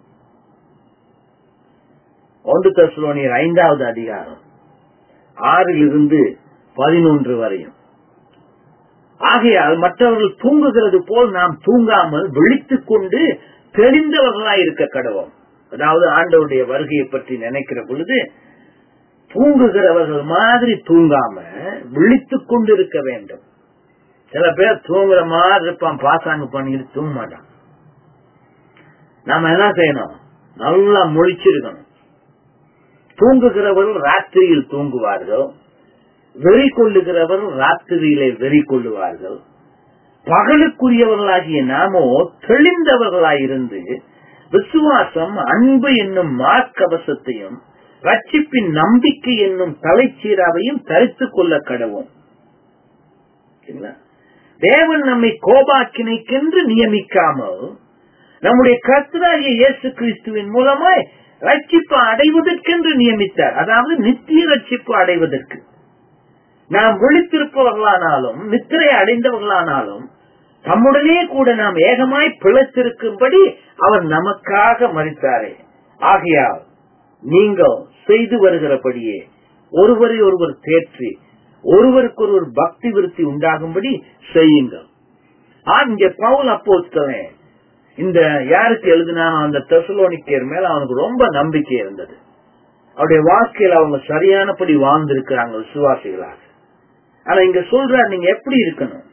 [SPEAKER 1] ஒன்று தசலோனியர் ஐந்தாவது அதிகாரம் ஆறிலிருந்து பதினொன்று வரையும் ஆகையால் மற்றவர்கள் தூங்குகிறது போல் நாம் தூங்காமல் விழித்துக் கொண்டு தெளிந்தவர்களாய் இருக்க கடவோம் அதாவது ஆண்டவருடைய வருகையை பற்றி நினைக்கிற பொழுது தூங்குகிறவர்கள் மாதிரி தூங்காம விழித்துக் கொண்டு இருக்க வேண்டும் சில பேர் தூங்குற மாதிரி இருப்பான் பாசாங்க பண்ணிட்டு தூங்க மாட்டான் நாம என்ன செய்யணும் நல்லா முழிச்சிருக்கணும் தூங்குகிறவர்கள் ராத்திரியில் தூங்குவார்கள் வெறி கொள்ளுகிறவர்கள் ராத்திரியிலே வெறி கொள்ளுவார்கள் பகலுக்குரியவர்களாகிய நாமோ தெளிந்தவர்களாயிருந்து விசுவாசம் அன்பு என்னும் மார்க்கவசத்தையும் ரட்சிப்பின் நம்பிக்கை என்னும் தலைச்சீராவையும் தரித்துக் கொள்ள கடவும் தேவன் நம்மை கோபாக்கினைக்கென்று நியமிக்காமல் நம்முடைய கர்த்தராகிய இயேசு கிறிஸ்துவின் மூலமாய் ரட்சிப்பு அடைவதற்கென்று நியமித்தார் அதாவது நித்திய ரட்சிப்பு அடைவதற்கு நாம் விழித்திருப்பவர்களானாலும் நித்திரை அடைந்தவர்களானாலும் தம்முடனே கூட நாம் ஏகமாய் பிழைத்திருக்கும்படி அவர் நமக்காக மறித்தாரே ஆகையால் நீங்கள் செய்து வருகிறபடியே ஒருவரை ஒருவர் தேற்றி ஒருவருக்கொருவர் பக்தி விருத்தி உண்டாகும்படி செய்யுங்கள் இங்க பவுல் அப்போஸ்தலன் இந்த யாருக்கு எழுதினானோ அந்த தெசலோனிக்கர் மேல அவனுக்கு ரொம்ப நம்பிக்கை இருந்தது அவருடைய வாழ்க்கையில அவங்க சரியானபடி வாழ்ந்திருக்கிறாங்க விசுவாசிகளாக ஆனா இங்க சொல்ற நீங்க எப்படி இருக்கணும்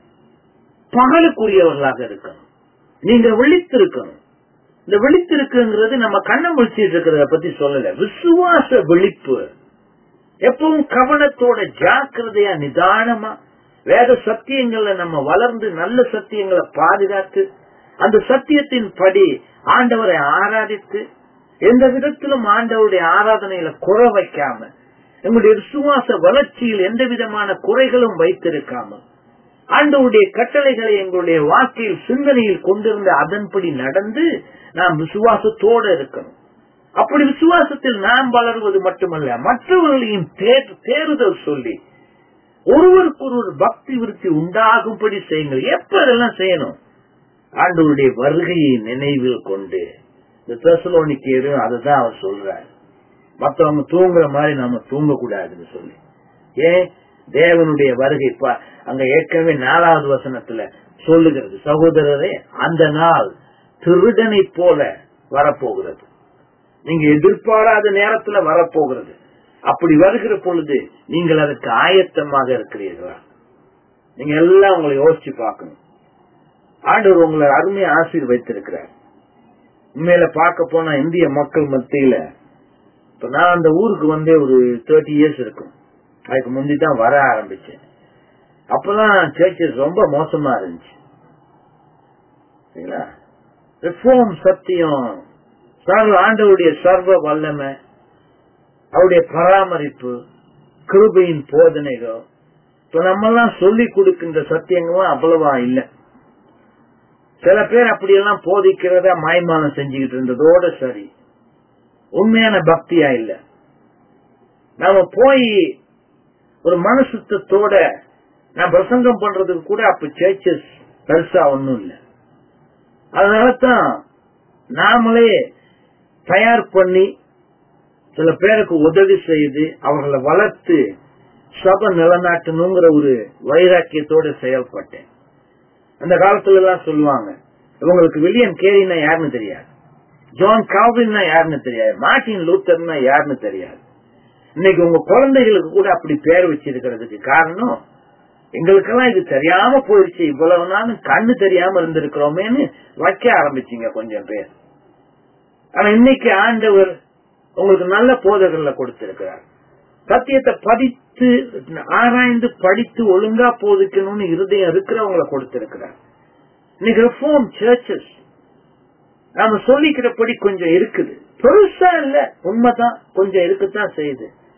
[SPEAKER 1] பகலுக்குரியவர்களாக இருக்கணும் நீங்க விழித்திருக்கணும் இந்த விழித்திருக்குங்கிறது நம்ம கண்ணை முழிச்சிட்டு இருக்கிறத பத்தி சொல்லல விசுவாச விழிப்பு எப்பவும் கவனத்தோட ஜாக்கிரதையா நிதானமா வேத சத்தியங்கள்ல நம்ம வளர்ந்து நல்ல சத்தியங்களை பாதுகாத்து அந்த சத்தியத்தின் படி ஆண்டவரை ஆராதித்து எந்த விதத்திலும் ஆண்டவருடைய ஆராதனையில குறை வைக்காம எங்களுடைய விசுவாச வளர்ச்சியில் எந்த விதமான குறைகளும் வைத்திருக்காம ஆண்டவருடைய கட்டளைகளை எங்களுடைய வாழ்க்கையில் சிந்தனையில் கொண்டிருந்த அதன்படி நடந்து நாம் விசுவாசத்தோடு இருக்கணும் அப்படி விசுவாசத்தில் நாம் வளருவது மட்டுமல்ல மற்றவர்களையும் தேறுதல் சொல்லி ஒருவருக்கு ஒரு பக்தி விருத்தி உண்டாகும்படி செய்யுங்கள் எப்ப இதெல்லாம் செய்யணும் ஆண்டவருடைய வருகையை நினைவில் கொண்டு இந்த தெசலோனிக்கேரும் அதுதான் அவர் சொல்றார் மற்றவங்க தூங்குற மாதிரி நாம தூங்க கூடாதுன்னு சொல்லி ஏன் தேவனுடைய வருகை அங்க ஏற்கனவே நாலாவது வசனத்துல சொல்லுகிறது சகோதரரே அந்த நாள் திருடனை போல வரப்போகிறது நீங்க எதிர்பாராத நேரத்துல வரப்போகிறது அப்படி வருகிற பொழுது நீங்கள் அதற்கு ஆயத்தமாக இருக்கிறீர்களா நீங்க எல்லாம் உங்களை யோசிச்சு பார்க்கணும் ஆண்டவர் உங்களை அருமையை ஆசீர்வைத்திருக்கிறார் உண்மையில பார்க்க போனா இந்திய மக்கள் மத்தியில இப்ப நான் அந்த ஊருக்கு வந்தே ஒரு தேர்ட்டி இயர்ஸ் இருக்கும் அதுக்கு முந்தி தான் வர ஆரம்பிச்சேன் அப்பதான் சர்ச்சஸ் ரொம்ப மோசமா இருந்துச்சு ரிஃபார்ம் சத்தியம் ஆண்டவருடைய சர்வ வல்லமை அவருடைய பராமரிப்பு கிருபையின் போதனைகள் இப்ப நம்ம எல்லாம் சொல்லி கொடுக்கின்ற சத்தியங்களும் அவ்வளவா இல்லை சில பேர் அப்படியெல்லாம் போதிக்கிறத மாய்மானம் செஞ்சுக்கிட்டு இருந்ததோட சரி உண்மையான பக்தியா இல்ல நாம போய் ஒரு மனசுத்தத்தோட நான் பிரசங்கம் பண்றதுக்கு கூட அப்ப சர்ச்சஸ் பெருசா ஒண்ணும் இல்ல அதனாலதான் நாமளே தயார் பண்ணி சில பேருக்கு உதவி செய்து அவர்களை வளர்த்து சபை நிலநாட்டணுங்கிற ஒரு வைராக்கியத்தோட செயல்பட்டேன் அந்த காலத்துல எல்லாம் சொல்லுவாங்க இவங்களுக்கு வில்லியம் கேரினா யாருன்னு தெரியாது ஜான் காவின்னா யாருன்னு தெரியாது மார்டின் லூத்தர்னா யாருன்னு தெரியாது இன்னைக்கு உங்க குழந்தைகளுக்கு கூட அப்படி பேர் வச்சிருக்கிறதுக்கு காரணம் எங்களுக்கெல்லாம் இது தெரியாம போயிடுச்சு இவ்வளவு நாள் கண்ணு தெரியாம இருந்திருக்கிறோமேன்னு வைக்க ஆரம்பிச்சீங்க கொஞ்சம் பேர் ஆனா இன்னைக்கு ஆண்டவர் உங்களுக்கு நல்ல போதகர்ல கொடுத்திருக்கிறார் சத்தியத்தை படித்து ஆராய்ந்து படித்து ஒழுங்கா போதிக்கணும்னு இருதயம் இருக்கிறவங்களை கொடுத்திருக்கிறார் இன்னைக்கு ரிஃபார்ம் சர்ச்சஸ் நாம சொல்லிக்கிறபடி கொஞ்சம் இருக்குது பெருசா இல்ல உண்மைதான் கொஞ்சம் இருக்குதான் செய்யுது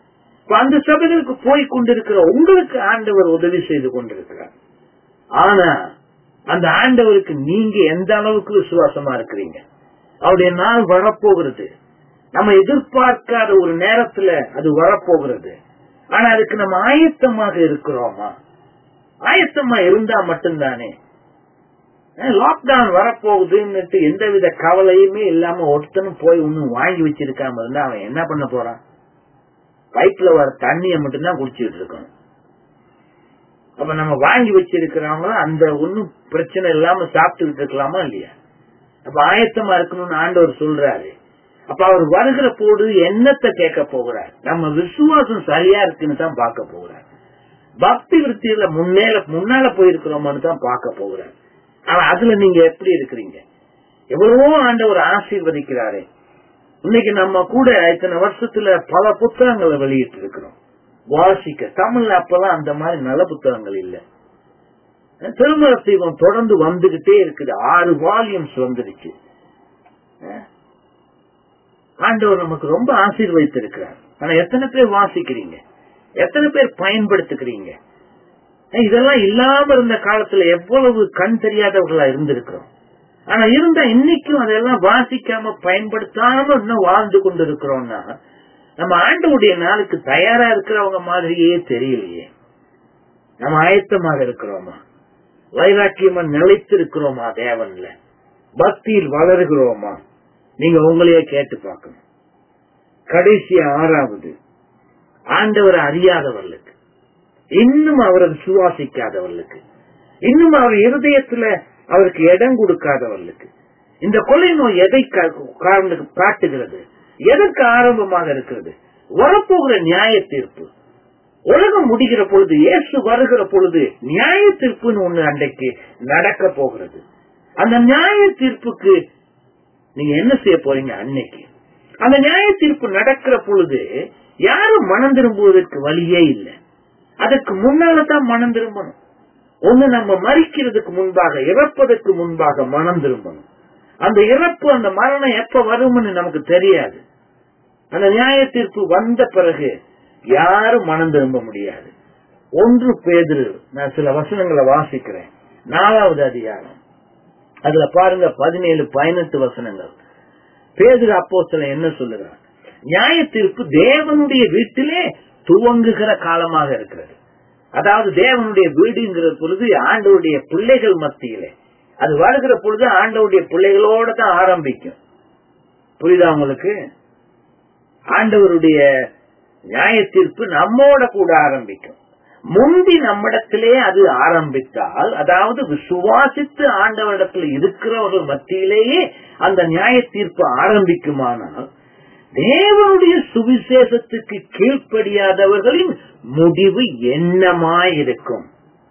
[SPEAKER 1] இப்ப அந்த சபைகளுக்கு போய் கொண்டிருக்கிற உங்களுக்கு ஆண்டவர் உதவி செய்து கொண்டிருக்கிறார் ஆனா அந்த ஆண்டவருக்கு நீங்க எந்த அளவுக்கு விசுவாசமா இருக்கிறீங்க அவருடைய நாள் வரப்போகிறது நம்ம எதிர்பார்க்காத ஒரு நேரத்துல அது வரப்போகிறது ஆனா அதுக்கு நம்ம ஆயத்தமாக இருக்கிறோமா ஆயத்தமா இருந்தா மட்டும்தானே லாக்டவுன் வரப்போகுதுன்னுட்டு எந்தவித கவலையுமே இல்லாம ஒருத்தனும் போய் ஒன்னும் வாங்கி வச்சிருக்காம இருந்தா அவன் என்ன பண்ண போறான் பைப்ல வர தண்ணிய மட்டும்தான் குடிச்சிட்டு இருக்கணும் அப்ப நம்ம வாங்கி வச்சிருக்கிறவங்க அந்த ஒன்னும் பிரச்சனை இல்லாம சாப்பிட்டுக்கிட்டு இருக்கலாமா இல்லையா அப்ப ஆயத்தமா இருக்கணும்னு ஆண்டவர் சொல்றாரு அப்ப அவர் வருகிற போது என்னத்தை கேட்க போகிறார் நம்ம விசுவாசம் சரியா இருக்குன்னு தான் பார்க்க போகிறார் பக்தி விருத்தியில முன்னேல முன்னால போயிருக்கிறோமான்னு தான் பார்க்க போகிறார் ஆனா அதுல நீங்க எப்படி இருக்கிறீங்க எவ்வளவோ ஆண்டவர் ஆசீர்வதிக்கிறாரே இன்னைக்கு நம்ம கூட இத்தனை வருஷத்துல பல புத்தகங்களை வெளியிட்டு இருக்கிறோம் வாசிக்க தமிழ்ல அப்பெல்லாம் அந்த மாதிரி நல்ல புத்தகங்கள் இல்ல திருமண தீபம் தொடர்ந்து வந்துகிட்டே இருக்குது ஆறு வால்யூம்ஸ் வந்துருச்சு ஆண்டவர் நமக்கு ரொம்ப ஆசீர்வதித்திருக்கிறார் ஆனா எத்தனை பேர் வாசிக்கிறீங்க எத்தனை பேர் பயன்படுத்துக்கிறீங்க இதெல்லாம் இல்லாம இருந்த காலத்துல எவ்வளவு கண் தெரியாதவர்களா இருந்திருக்கிறோம் ஆனா இருந்தா இன்னைக்கும் அதெல்லாம் வாசிக்காம பயன்படுத்தாம இன்னும் வாழ்ந்து கொண்டு இருக்கிறோம்னா நம்ம ஆண்டவுடைய நாளுக்கு தயாரா இருக்கிறவங்க மாதிரியே தெரியலையே நம்ம ஆயத்தமாக இருக்கிறோமா வைராக்கியமா நிலைத்து இருக்கிறோமா தேவன்ல பக்தியில் வளர்கிறோமா நீங்க உங்களையே கேட்டு பார்க்கணும் கடைசி ஆறாவது ஆண்டவரை அறியாதவர்களுக்கு இன்னும் அவரை விசுவாசிக்காதவர்களுக்கு இன்னும் அவர் இருதயத்துல அவருக்கு இடம் கொடுக்காதவர்களுக்கு இந்த கொலை நோய் எதை காட்டுகிறது எதற்கு ஆரம்பமாக இருக்கிறது வரப்போகிற நியாய தீர்ப்பு உலகம் முடிகிற பொழுது இயேசு வருகிற பொழுது நியாய தீர்ப்புன்னு ஒண்ணு அன்றைக்கு நடக்க போகிறது அந்த நியாய தீர்ப்புக்கு நீங்க என்ன செய்ய போறீங்க அன்னைக்கு அந்த நியாய தீர்ப்பு நடக்கிற பொழுது யாரும் மனம் திரும்புவதற்கு வழியே இல்லை அதற்கு முன்னால தான் மனம் திரும்பணும் ஒண்ணு நம்ம மறிக்கிறதுக்கு முன்பாக இறப்பதற்கு முன்பாக மனம் திரும்பணும் அந்த இறப்பு அந்த மரணம் எப்ப வரும்னு நமக்கு தெரியாது அந்த நியாய தீர்ப்பு வந்த பிறகு யாரும் மனம் திரும்ப முடியாது ஒன்று பேதிரு நான் சில வசனங்களை வாசிக்கிறேன் நாலாவது அதிகாரம் அதுல பாருங்க பதினேழு பதினெட்டு வசனங்கள் பேதிரு அப்போ என்ன சொல்லுகிறார் நியாய தீர்ப்பு தேவனுடைய வீட்டிலே துவங்குகிற காலமாக இருக்கிறது அதாவது தேவனுடைய வீடுங்கிற பொழுது ஆண்டவருடைய பிள்ளைகள் மத்தியிலே அது வருகிற பொழுது ஆண்டவருடைய பிள்ளைகளோட தான் ஆரம்பிக்கும் புரியுதா உங்களுக்கு ஆண்டவருடைய நியாய தீர்ப்பு நம்மோட கூட ஆரம்பிக்கும் முந்தி நம்மிடத்திலே அது ஆரம்பித்தால் அதாவது விசுவாசித்து ஆண்டவரிடத்தில் இருக்கிறவர்கள் மத்தியிலேயே அந்த நியாய தீர்ப்பு ஆரம்பிக்குமானால் தேவனுடைய சுவிசேஷத்துக்கு கீழ்ப்படியாதவர்களின் முடிவு என்னமாயிருக்கும்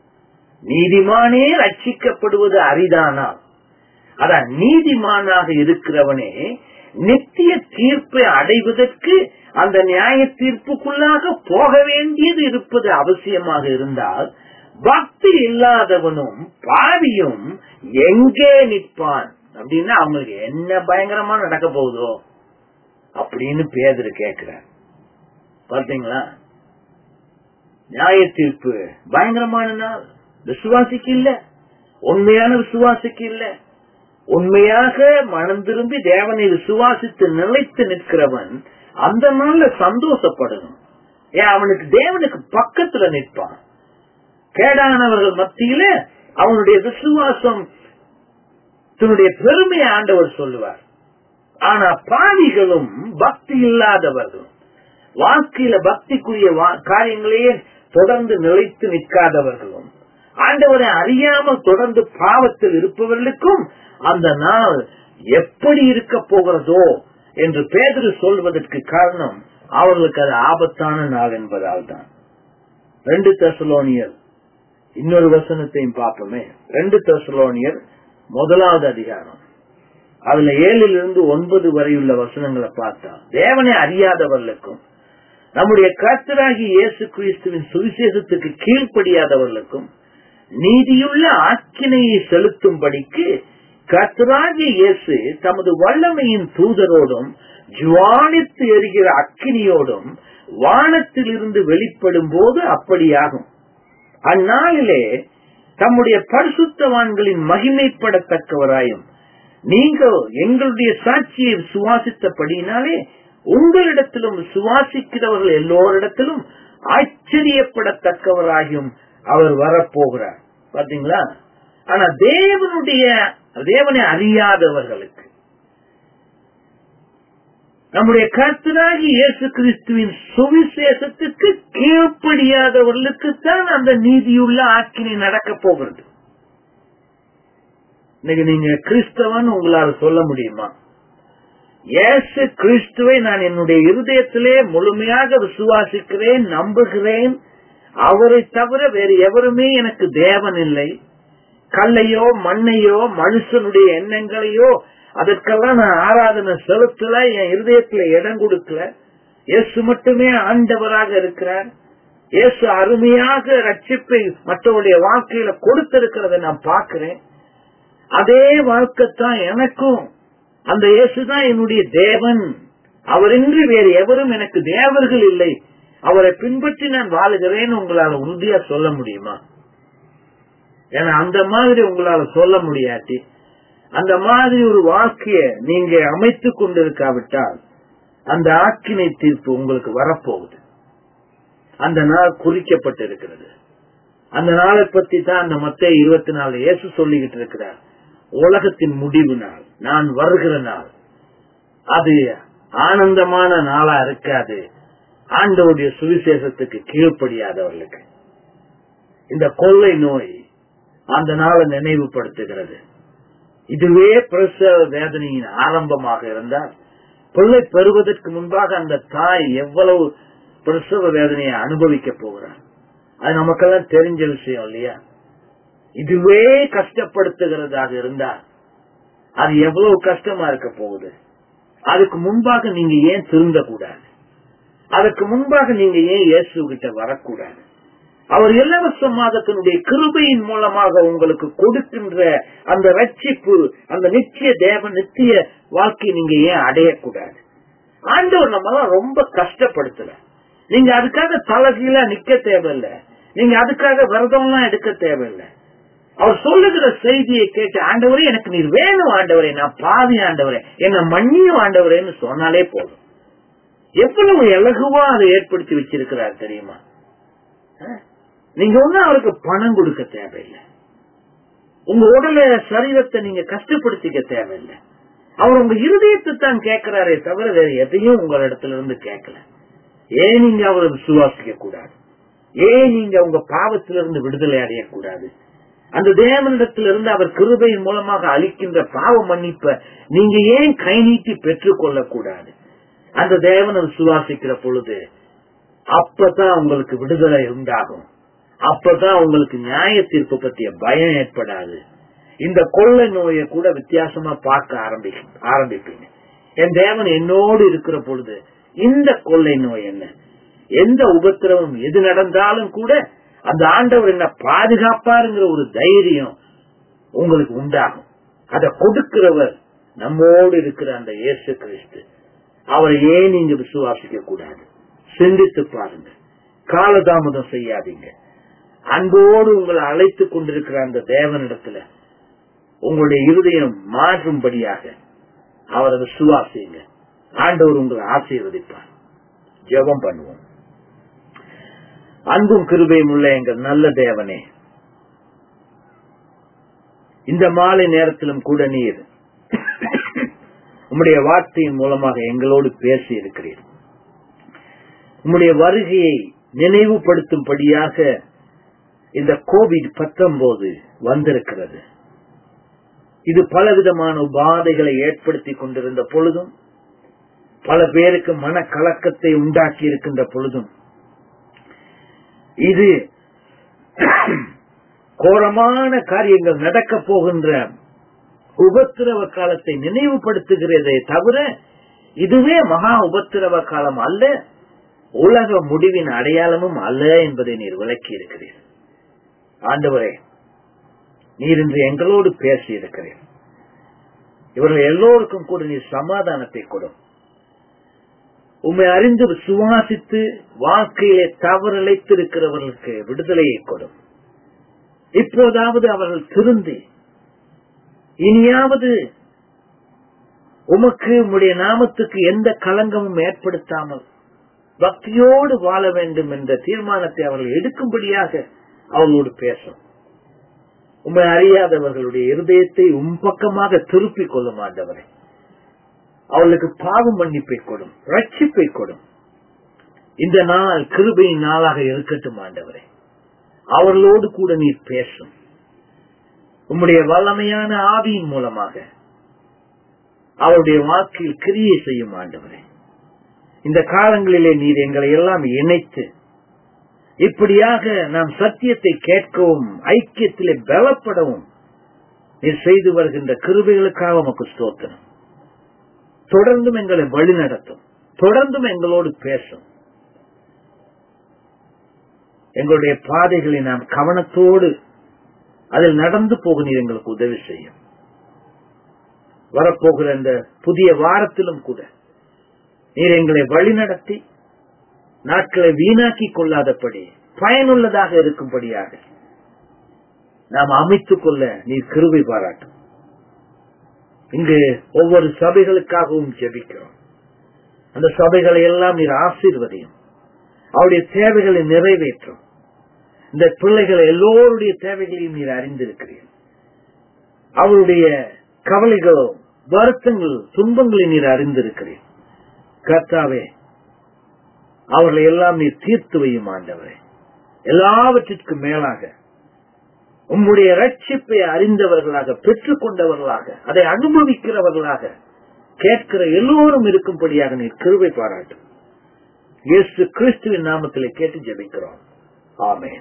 [SPEAKER 1] நீதிமானே ரட்சிக்கப்படுவது அரிதானால் அதான் நீதிமானாக இருக்கிறவனே நித்திய தீர்ப்பை அடைவதற்கு அந்த நியாய தீர்ப்புக்குள்ளாக போக வேண்டியது இருப்பது அவசியமாக இருந்தால் பக்தி இல்லாதவனும் பாவியும் எங்கே நிற்பான் அப்படின்னா அவங்களுக்கு என்ன பயங்கரமா நடக்க போகுதோ அப்படின்னு பேதர் கேட்கிறார் பார்த்தீங்களா நியாய தீர்ப்பு பயங்கரமான நாள் விசுவாசிக்கு இல்ல உண்மையான விசுவாசிக்கு இல்ல உண்மையாக மனம் திரும்பி தேவனை விசுவாசித்து நிலைத்து நிற்கிறவன் அந்த நாள்ல சந்தோஷப்படணும் ஏன் அவனுக்கு தேவனுக்கு பக்கத்துல நிற்பான் கேடானவர்கள் மத்தியில அவனுடைய விசுவாசம் தன்னுடைய பெருமையை ஆண்டவர் சொல்லுவார் ஆனா பாவிகளும் பக்தி இல்லாதவர்களும் வாழ்க்கையில பக்திக்குரிய காரியங்களையே தொடர்ந்து நிலைத்து நிற்காதவர்களும் ஆண்டவரை அறியாமல் தொடர்ந்து பாவத்தில் இருப்பவர்களுக்கும் அந்த நாள் எப்படி இருக்க போகிறதோ என்று பேதரு சொல்வதற்கு காரணம் அவர்களுக்கு அது ஆபத்தான நாள் என்பதால் தான் ரெண்டு தசலோனியர் இன்னொரு வசனத்தையும் பார்ப்போமே ரெண்டு தசலோனியர் முதலாவது அதிகாரம் அதுல ஏழில் இருந்து ஒன்பது வரையுள்ள வசனங்களை பார்த்தா தேவனை அறியாதவர்களுக்கும் நம்முடைய கர்த்தராகி இயேசு கிறிஸ்துவின் சுவிசேஷத்துக்கு கீழ்ப்படியாதவர்களுக்கும் நீதியுள்ள ஆக்கினையை செலுத்தும்படிக்கு கர்த்தராகிய இயேசு தமது வல்லமையின் தூதரோடும் ஜுவானித்து எரிகிற அக்கினியோடும் வானத்தில் இருந்து வெளிப்படும் போது அப்படியாகும் அந்நாளிலே தம்முடைய பரிசுத்தவான்களின் மகிமைப்படத்தக்கவராயும் நீங்கள் எங்களுடைய சாட்சியை சுவாசித்தபடியினாலே உங்களிடத்திலும் சுவாசிக்கிறவர்கள் எல்லோரிடத்திலும் ஆச்சரியப்படத்தக்கவராகியும் அவர் வரப்போகிறார் பாத்தீங்களா ஆனா தேவனுடைய தேவனை அறியாதவர்களுக்கு நம்முடைய கர்த்தராகி இயேசு கிறிஸ்துவின் சுவிசேஷத்துக்கு கீழ்ப்படியாதவர்களுக்கு தான் அந்த நீதியுள்ள ஆக்கினை நடக்க போகிறது இன்னைக்கு நீங்க கிறிஸ்தவன் உங்களால் சொல்ல முடியுமா இயேசு கிறிஸ்துவை நான் என்னுடைய இருதயத்திலே முழுமையாக விசுவாசிக்கிறேன் நம்புகிறேன் அவரை தவிர வேறு எவருமே எனக்கு தேவன் இல்லை கல்லையோ மண்ணையோ மனுஷனுடைய எண்ணங்களையோ அதற்கெல்லாம் நான் ஆராதனை செலுத்தல என் இருதயத்துல இடம் கொடுக்கல இயேசு மட்டுமே ஆண்டவராக இருக்கிறார் இயேசு அருமையாக ரட்சிப்பை மற்றவருடைய வாழ்க்கையில கொடுத்திருக்கிறத நான் பார்க்கிறேன் அதே வாழ்க்கை தான் எனக்கும் அந்த இயேசுதான் என்னுடைய தேவன் அவரின்றி வேறு எவரும் எனக்கு தேவர்கள் இல்லை அவரை பின்பற்றி நான் வாழுகிறேன்னு உங்களால உறுதியா சொல்ல முடியுமா ஏன்னா அந்த மாதிரி உங்களால சொல்ல முடியாட்டி அந்த மாதிரி ஒரு வாழ்க்கைய நீங்க அமைத்துக் கொண்டிருக்காவிட்டால் அந்த ஆக்கினை தீர்ப்பு உங்களுக்கு வரப்போகுது அந்த நாள் குறிக்கப்பட்டிருக்கிறது அந்த நாளை பத்தி தான் அந்த மத்த இருபத்தி நாலு இயேசு சொல்லிக்கிட்டு இருக்கிறார் உலகத்தின் முடிவு நாள் நான் வருகிற நாள் அது ஆனந்தமான நாளா இருக்காது ஆண்டவருடைய சுவிசேஷத்துக்கு கீழ்ப்படியாதவர்களுக்கு இந்த கொள்ளை நோய் அந்த நாளை நினைவுபடுத்துகிறது இதுவே பிரசவ வேதனையின் ஆரம்பமாக இருந்தால் பிள்ளை பெறுவதற்கு முன்பாக அந்த தாய் எவ்வளவு பிரசவ வேதனையை அனுபவிக்க போகிறார் அது நமக்கெல்லாம் தெரிஞ்ச விஷயம் இல்லையா இதுவே கஷ்டப்படுத்துகிறதாக இருந்தால் அது எவ்வளவு கஷ்டமா இருக்க போகுது அதுக்கு முன்பாக நீங்க ஏன் திருந்த கூடாது அதுக்கு முன்பாக நீங்க ஏன் இயேசு கிட்ட வரக்கூடாது அவர் இலவசமாக தன்னுடைய கிருபையின் மூலமாக உங்களுக்கு கொடுக்கின்ற அந்த ரட்சிப்பு அந்த நிச்சய தேவ நித்திய வாழ்க்கையை நீங்க ஏன் அடையக்கூடாது ஆண்டவர் நம்மளாம் ரொம்ப கஷ்டப்படுத்தல நீங்க அதுக்காக தலைகீழா நிக்க தேவையில்லை நீங்க அதுக்காக விரதம்லாம் எடுக்க தேவையில்லை அவர் சொல்லுகிற செய்தியை கேட்டு ஆண்டவரே எனக்கு நீர் வேணும் ஆண்டவரே நான் பாவி ஆண்டவரே என்ன மன்னியும் ஆண்டவரேன்னு சொன்னாலே போதும் எவ்வளவு இலகுவா அதை ஏற்படுத்தி வச்சிருக்கிறார் தெரியுமா நீங்க ஒன்னும் அவருக்கு பணம் கொடுக்க தேவையில்லை உங்க உடல சரீரத்தை நீங்க கஷ்டப்படுத்திக்க தேவையில்லை அவர் உங்க இருதயத்தை தான் கேட்கிறாரே தவிர வேற எதையும் உங்க இடத்துல இருந்து கேட்கல ஏன் நீங்க அவரை விசுவாசிக்க கூடாது ஏன் நீங்க உங்க பாவத்திலிருந்து விடுதலை அடையக்கூடாது அந்த தேவனிடத்திலிருந்து அவர் கிருபையின் மூலமாக அளிக்கின்ற பாவ மன்னிப்ப நீங்க ஏன் கை நீட்டி பெற்றுக் கொள்ளக்கூடாது அந்த தேவனை விசுவாசிக்கிற பொழுது அப்பதான் உங்களுக்கு விடுதலை உண்டாகும் அப்பதான் உங்களுக்கு நியாய தீர்ப்பு பற்றிய பயம் ஏற்படாது இந்த கொள்ளை நோயை கூட வித்தியாசமா பார்க்க ஆரம்பி ஆரம்பிப்பீங்க என் தேவன் என்னோடு இருக்கிற பொழுது இந்த கொள்ளை நோய் என்ன எந்த உபத்திரவம் எது நடந்தாலும் கூட அந்த ஆண்டவர் என்ன பாதுகாப்பாருங்கிற ஒரு தைரியம் உங்களுக்கு உண்டாகும் அதை கொடுக்கிறவர் நம்மோடு இருக்கிற அந்த இயேசு கிறிஸ்து அவரை ஏன் நீங்க விசுவாசிக்க கூடாது சிந்தித்து பாருங்க காலதாமதம் செய்யாதீங்க அன்போடு உங்களை அழைத்துக் கொண்டிருக்கிற அந்த தேவனிடத்துல உங்களுடைய இருதயம் மாற்றும்படியாக அவரை விசுவாசிங்க ஆண்டவர் உங்களை ஆசீர்வதிப்பார் ஜெபம் பண்ணுவோம் அன்பும் கிருபையும் உள்ள எங்கள் நல்ல தேவனே இந்த மாலை நேரத்திலும் கூட நீர் உம்முடைய வார்த்தையின் மூலமாக எங்களோடு பேசி இருக்கிறீர் உம்முடைய வருகையை நினைவுபடுத்தும்படியாக இந்த கோவிட் பத்தொன்பது வந்திருக்கிறது இது பலவிதமான உபாதைகளை ஏற்படுத்தி கொண்டிருந்த பொழுதும் பல பேருக்கு மனக்கலக்கத்தை உண்டாக்கி இருக்கின்ற பொழுதும் இது கோரமான காரியங்கள் நடக்க போகின்ற உபத்திரவ காலத்தை நினைவுபடுத்துகிறதே தவிர இதுவே மகா உபத்திரவ காலம் அல்ல உலக முடிவின் அடையாளமும் அல்ல என்பதை நீர் விளக்கி இருக்கிறீர் ஆண்டவரே நீர் இன்று எங்களோடு பேசி இருக்கிறீர் இவர்கள் எல்லோருக்கும் கூட நீர் சமாதானத்தை கொடும் உம்மை அறிந்து சுவாசித்து வாழ்க்கையிலே தவறிழைத்திருக்கிறவர்களுக்கு விடுதலையை கொடும் இப்போதாவது அவர்கள் திருந்தி இனியாவது உமக்கு உம்முடைய நாமத்துக்கு எந்த களங்கமும் ஏற்படுத்தாமல் பக்தியோடு வாழ வேண்டும் என்ற தீர்மானத்தை அவர்கள் எடுக்கும்படியாக அவர்களோடு பேசும் உண்மை அறியாதவர்களுடைய இருதயத்தை உம் பக்கமாக திருப்பிக் கொள்ளும் ஆண்டவரை அவர்களுக்கு பாவம் மன்னிப்பை கொடும் ரட்சிப்பை கொடும் இந்த நாள் கிருபையின் நாளாக இருக்கட்டும் ஆண்டவரே அவர்களோடு கூட நீர் பேசும் உம்முடைய வல்லமையான ஆவியின் மூலமாக அவருடைய வாக்கில் கிரியை செய்யும் ஆண்டவரே இந்த காலங்களிலே நீர் எங்களை எல்லாம் இணைத்து இப்படியாக நாம் சத்தியத்தை கேட்கவும் ஐக்கியத்திலே பலப்படவும் நீர் செய்து வருகின்ற கிருபைகளுக்காக உமக்கு ஸ்தோத்திரம் தொடர்ந்தும் எங்களை வழி நடத்தும் தொடர்ந்தும் எங்களோடு பேசும் எங்களுடைய பாதைகளை நாம் கவனத்தோடு அதில் நடந்து போக நீர் எங்களுக்கு உதவி செய்யும் வரப்போகிற இந்த புதிய வாரத்திலும் கூட நீர் எங்களை வழி நடத்தி நாட்களை வீணாக்கி கொள்ளாதபடி பயனுள்ளதாக இருக்கும்படியாக நாம் அமைத்துக் கொள்ள நீர் கிருபை பாராட்டும் இங்கு ஒவ்வொரு சபைகளுக்காகவும் ஜெபிக்கிறோம் அந்த சபைகளை எல்லாம் நீர் ஆசீர்வதியும் அவருடைய தேவைகளை நிறைவேற்றும் இந்த பிள்ளைகள் எல்லோருடைய தேவைகளையும் நீர் அறிந்திருக்கிறீர் அவருடைய கவலைகளோ வருத்தங்கள் துன்பங்களை நீர் அறிந்திருக்கிறீர் கர்த்தாவே அவர்களை எல்லாம் நீர் தீர்த்து வையும் ஆண்டவரே எல்லாவற்றிற்கும் மேலாக உம்முடைய ரட்சிப்பை அறிந்தவர்களாக பெற்றுக் கொண்டவர்களாக அதை அனுபவிக்கிறவர்களாக கேட்கிற எல்லோரும் இருக்கும்படியாக நீர் கிருவை பாராட்டும் இயேசு கிறிஸ்துவின் நாமத்திலே கேட்டு ஜெபிக்கிறோம் ஆமே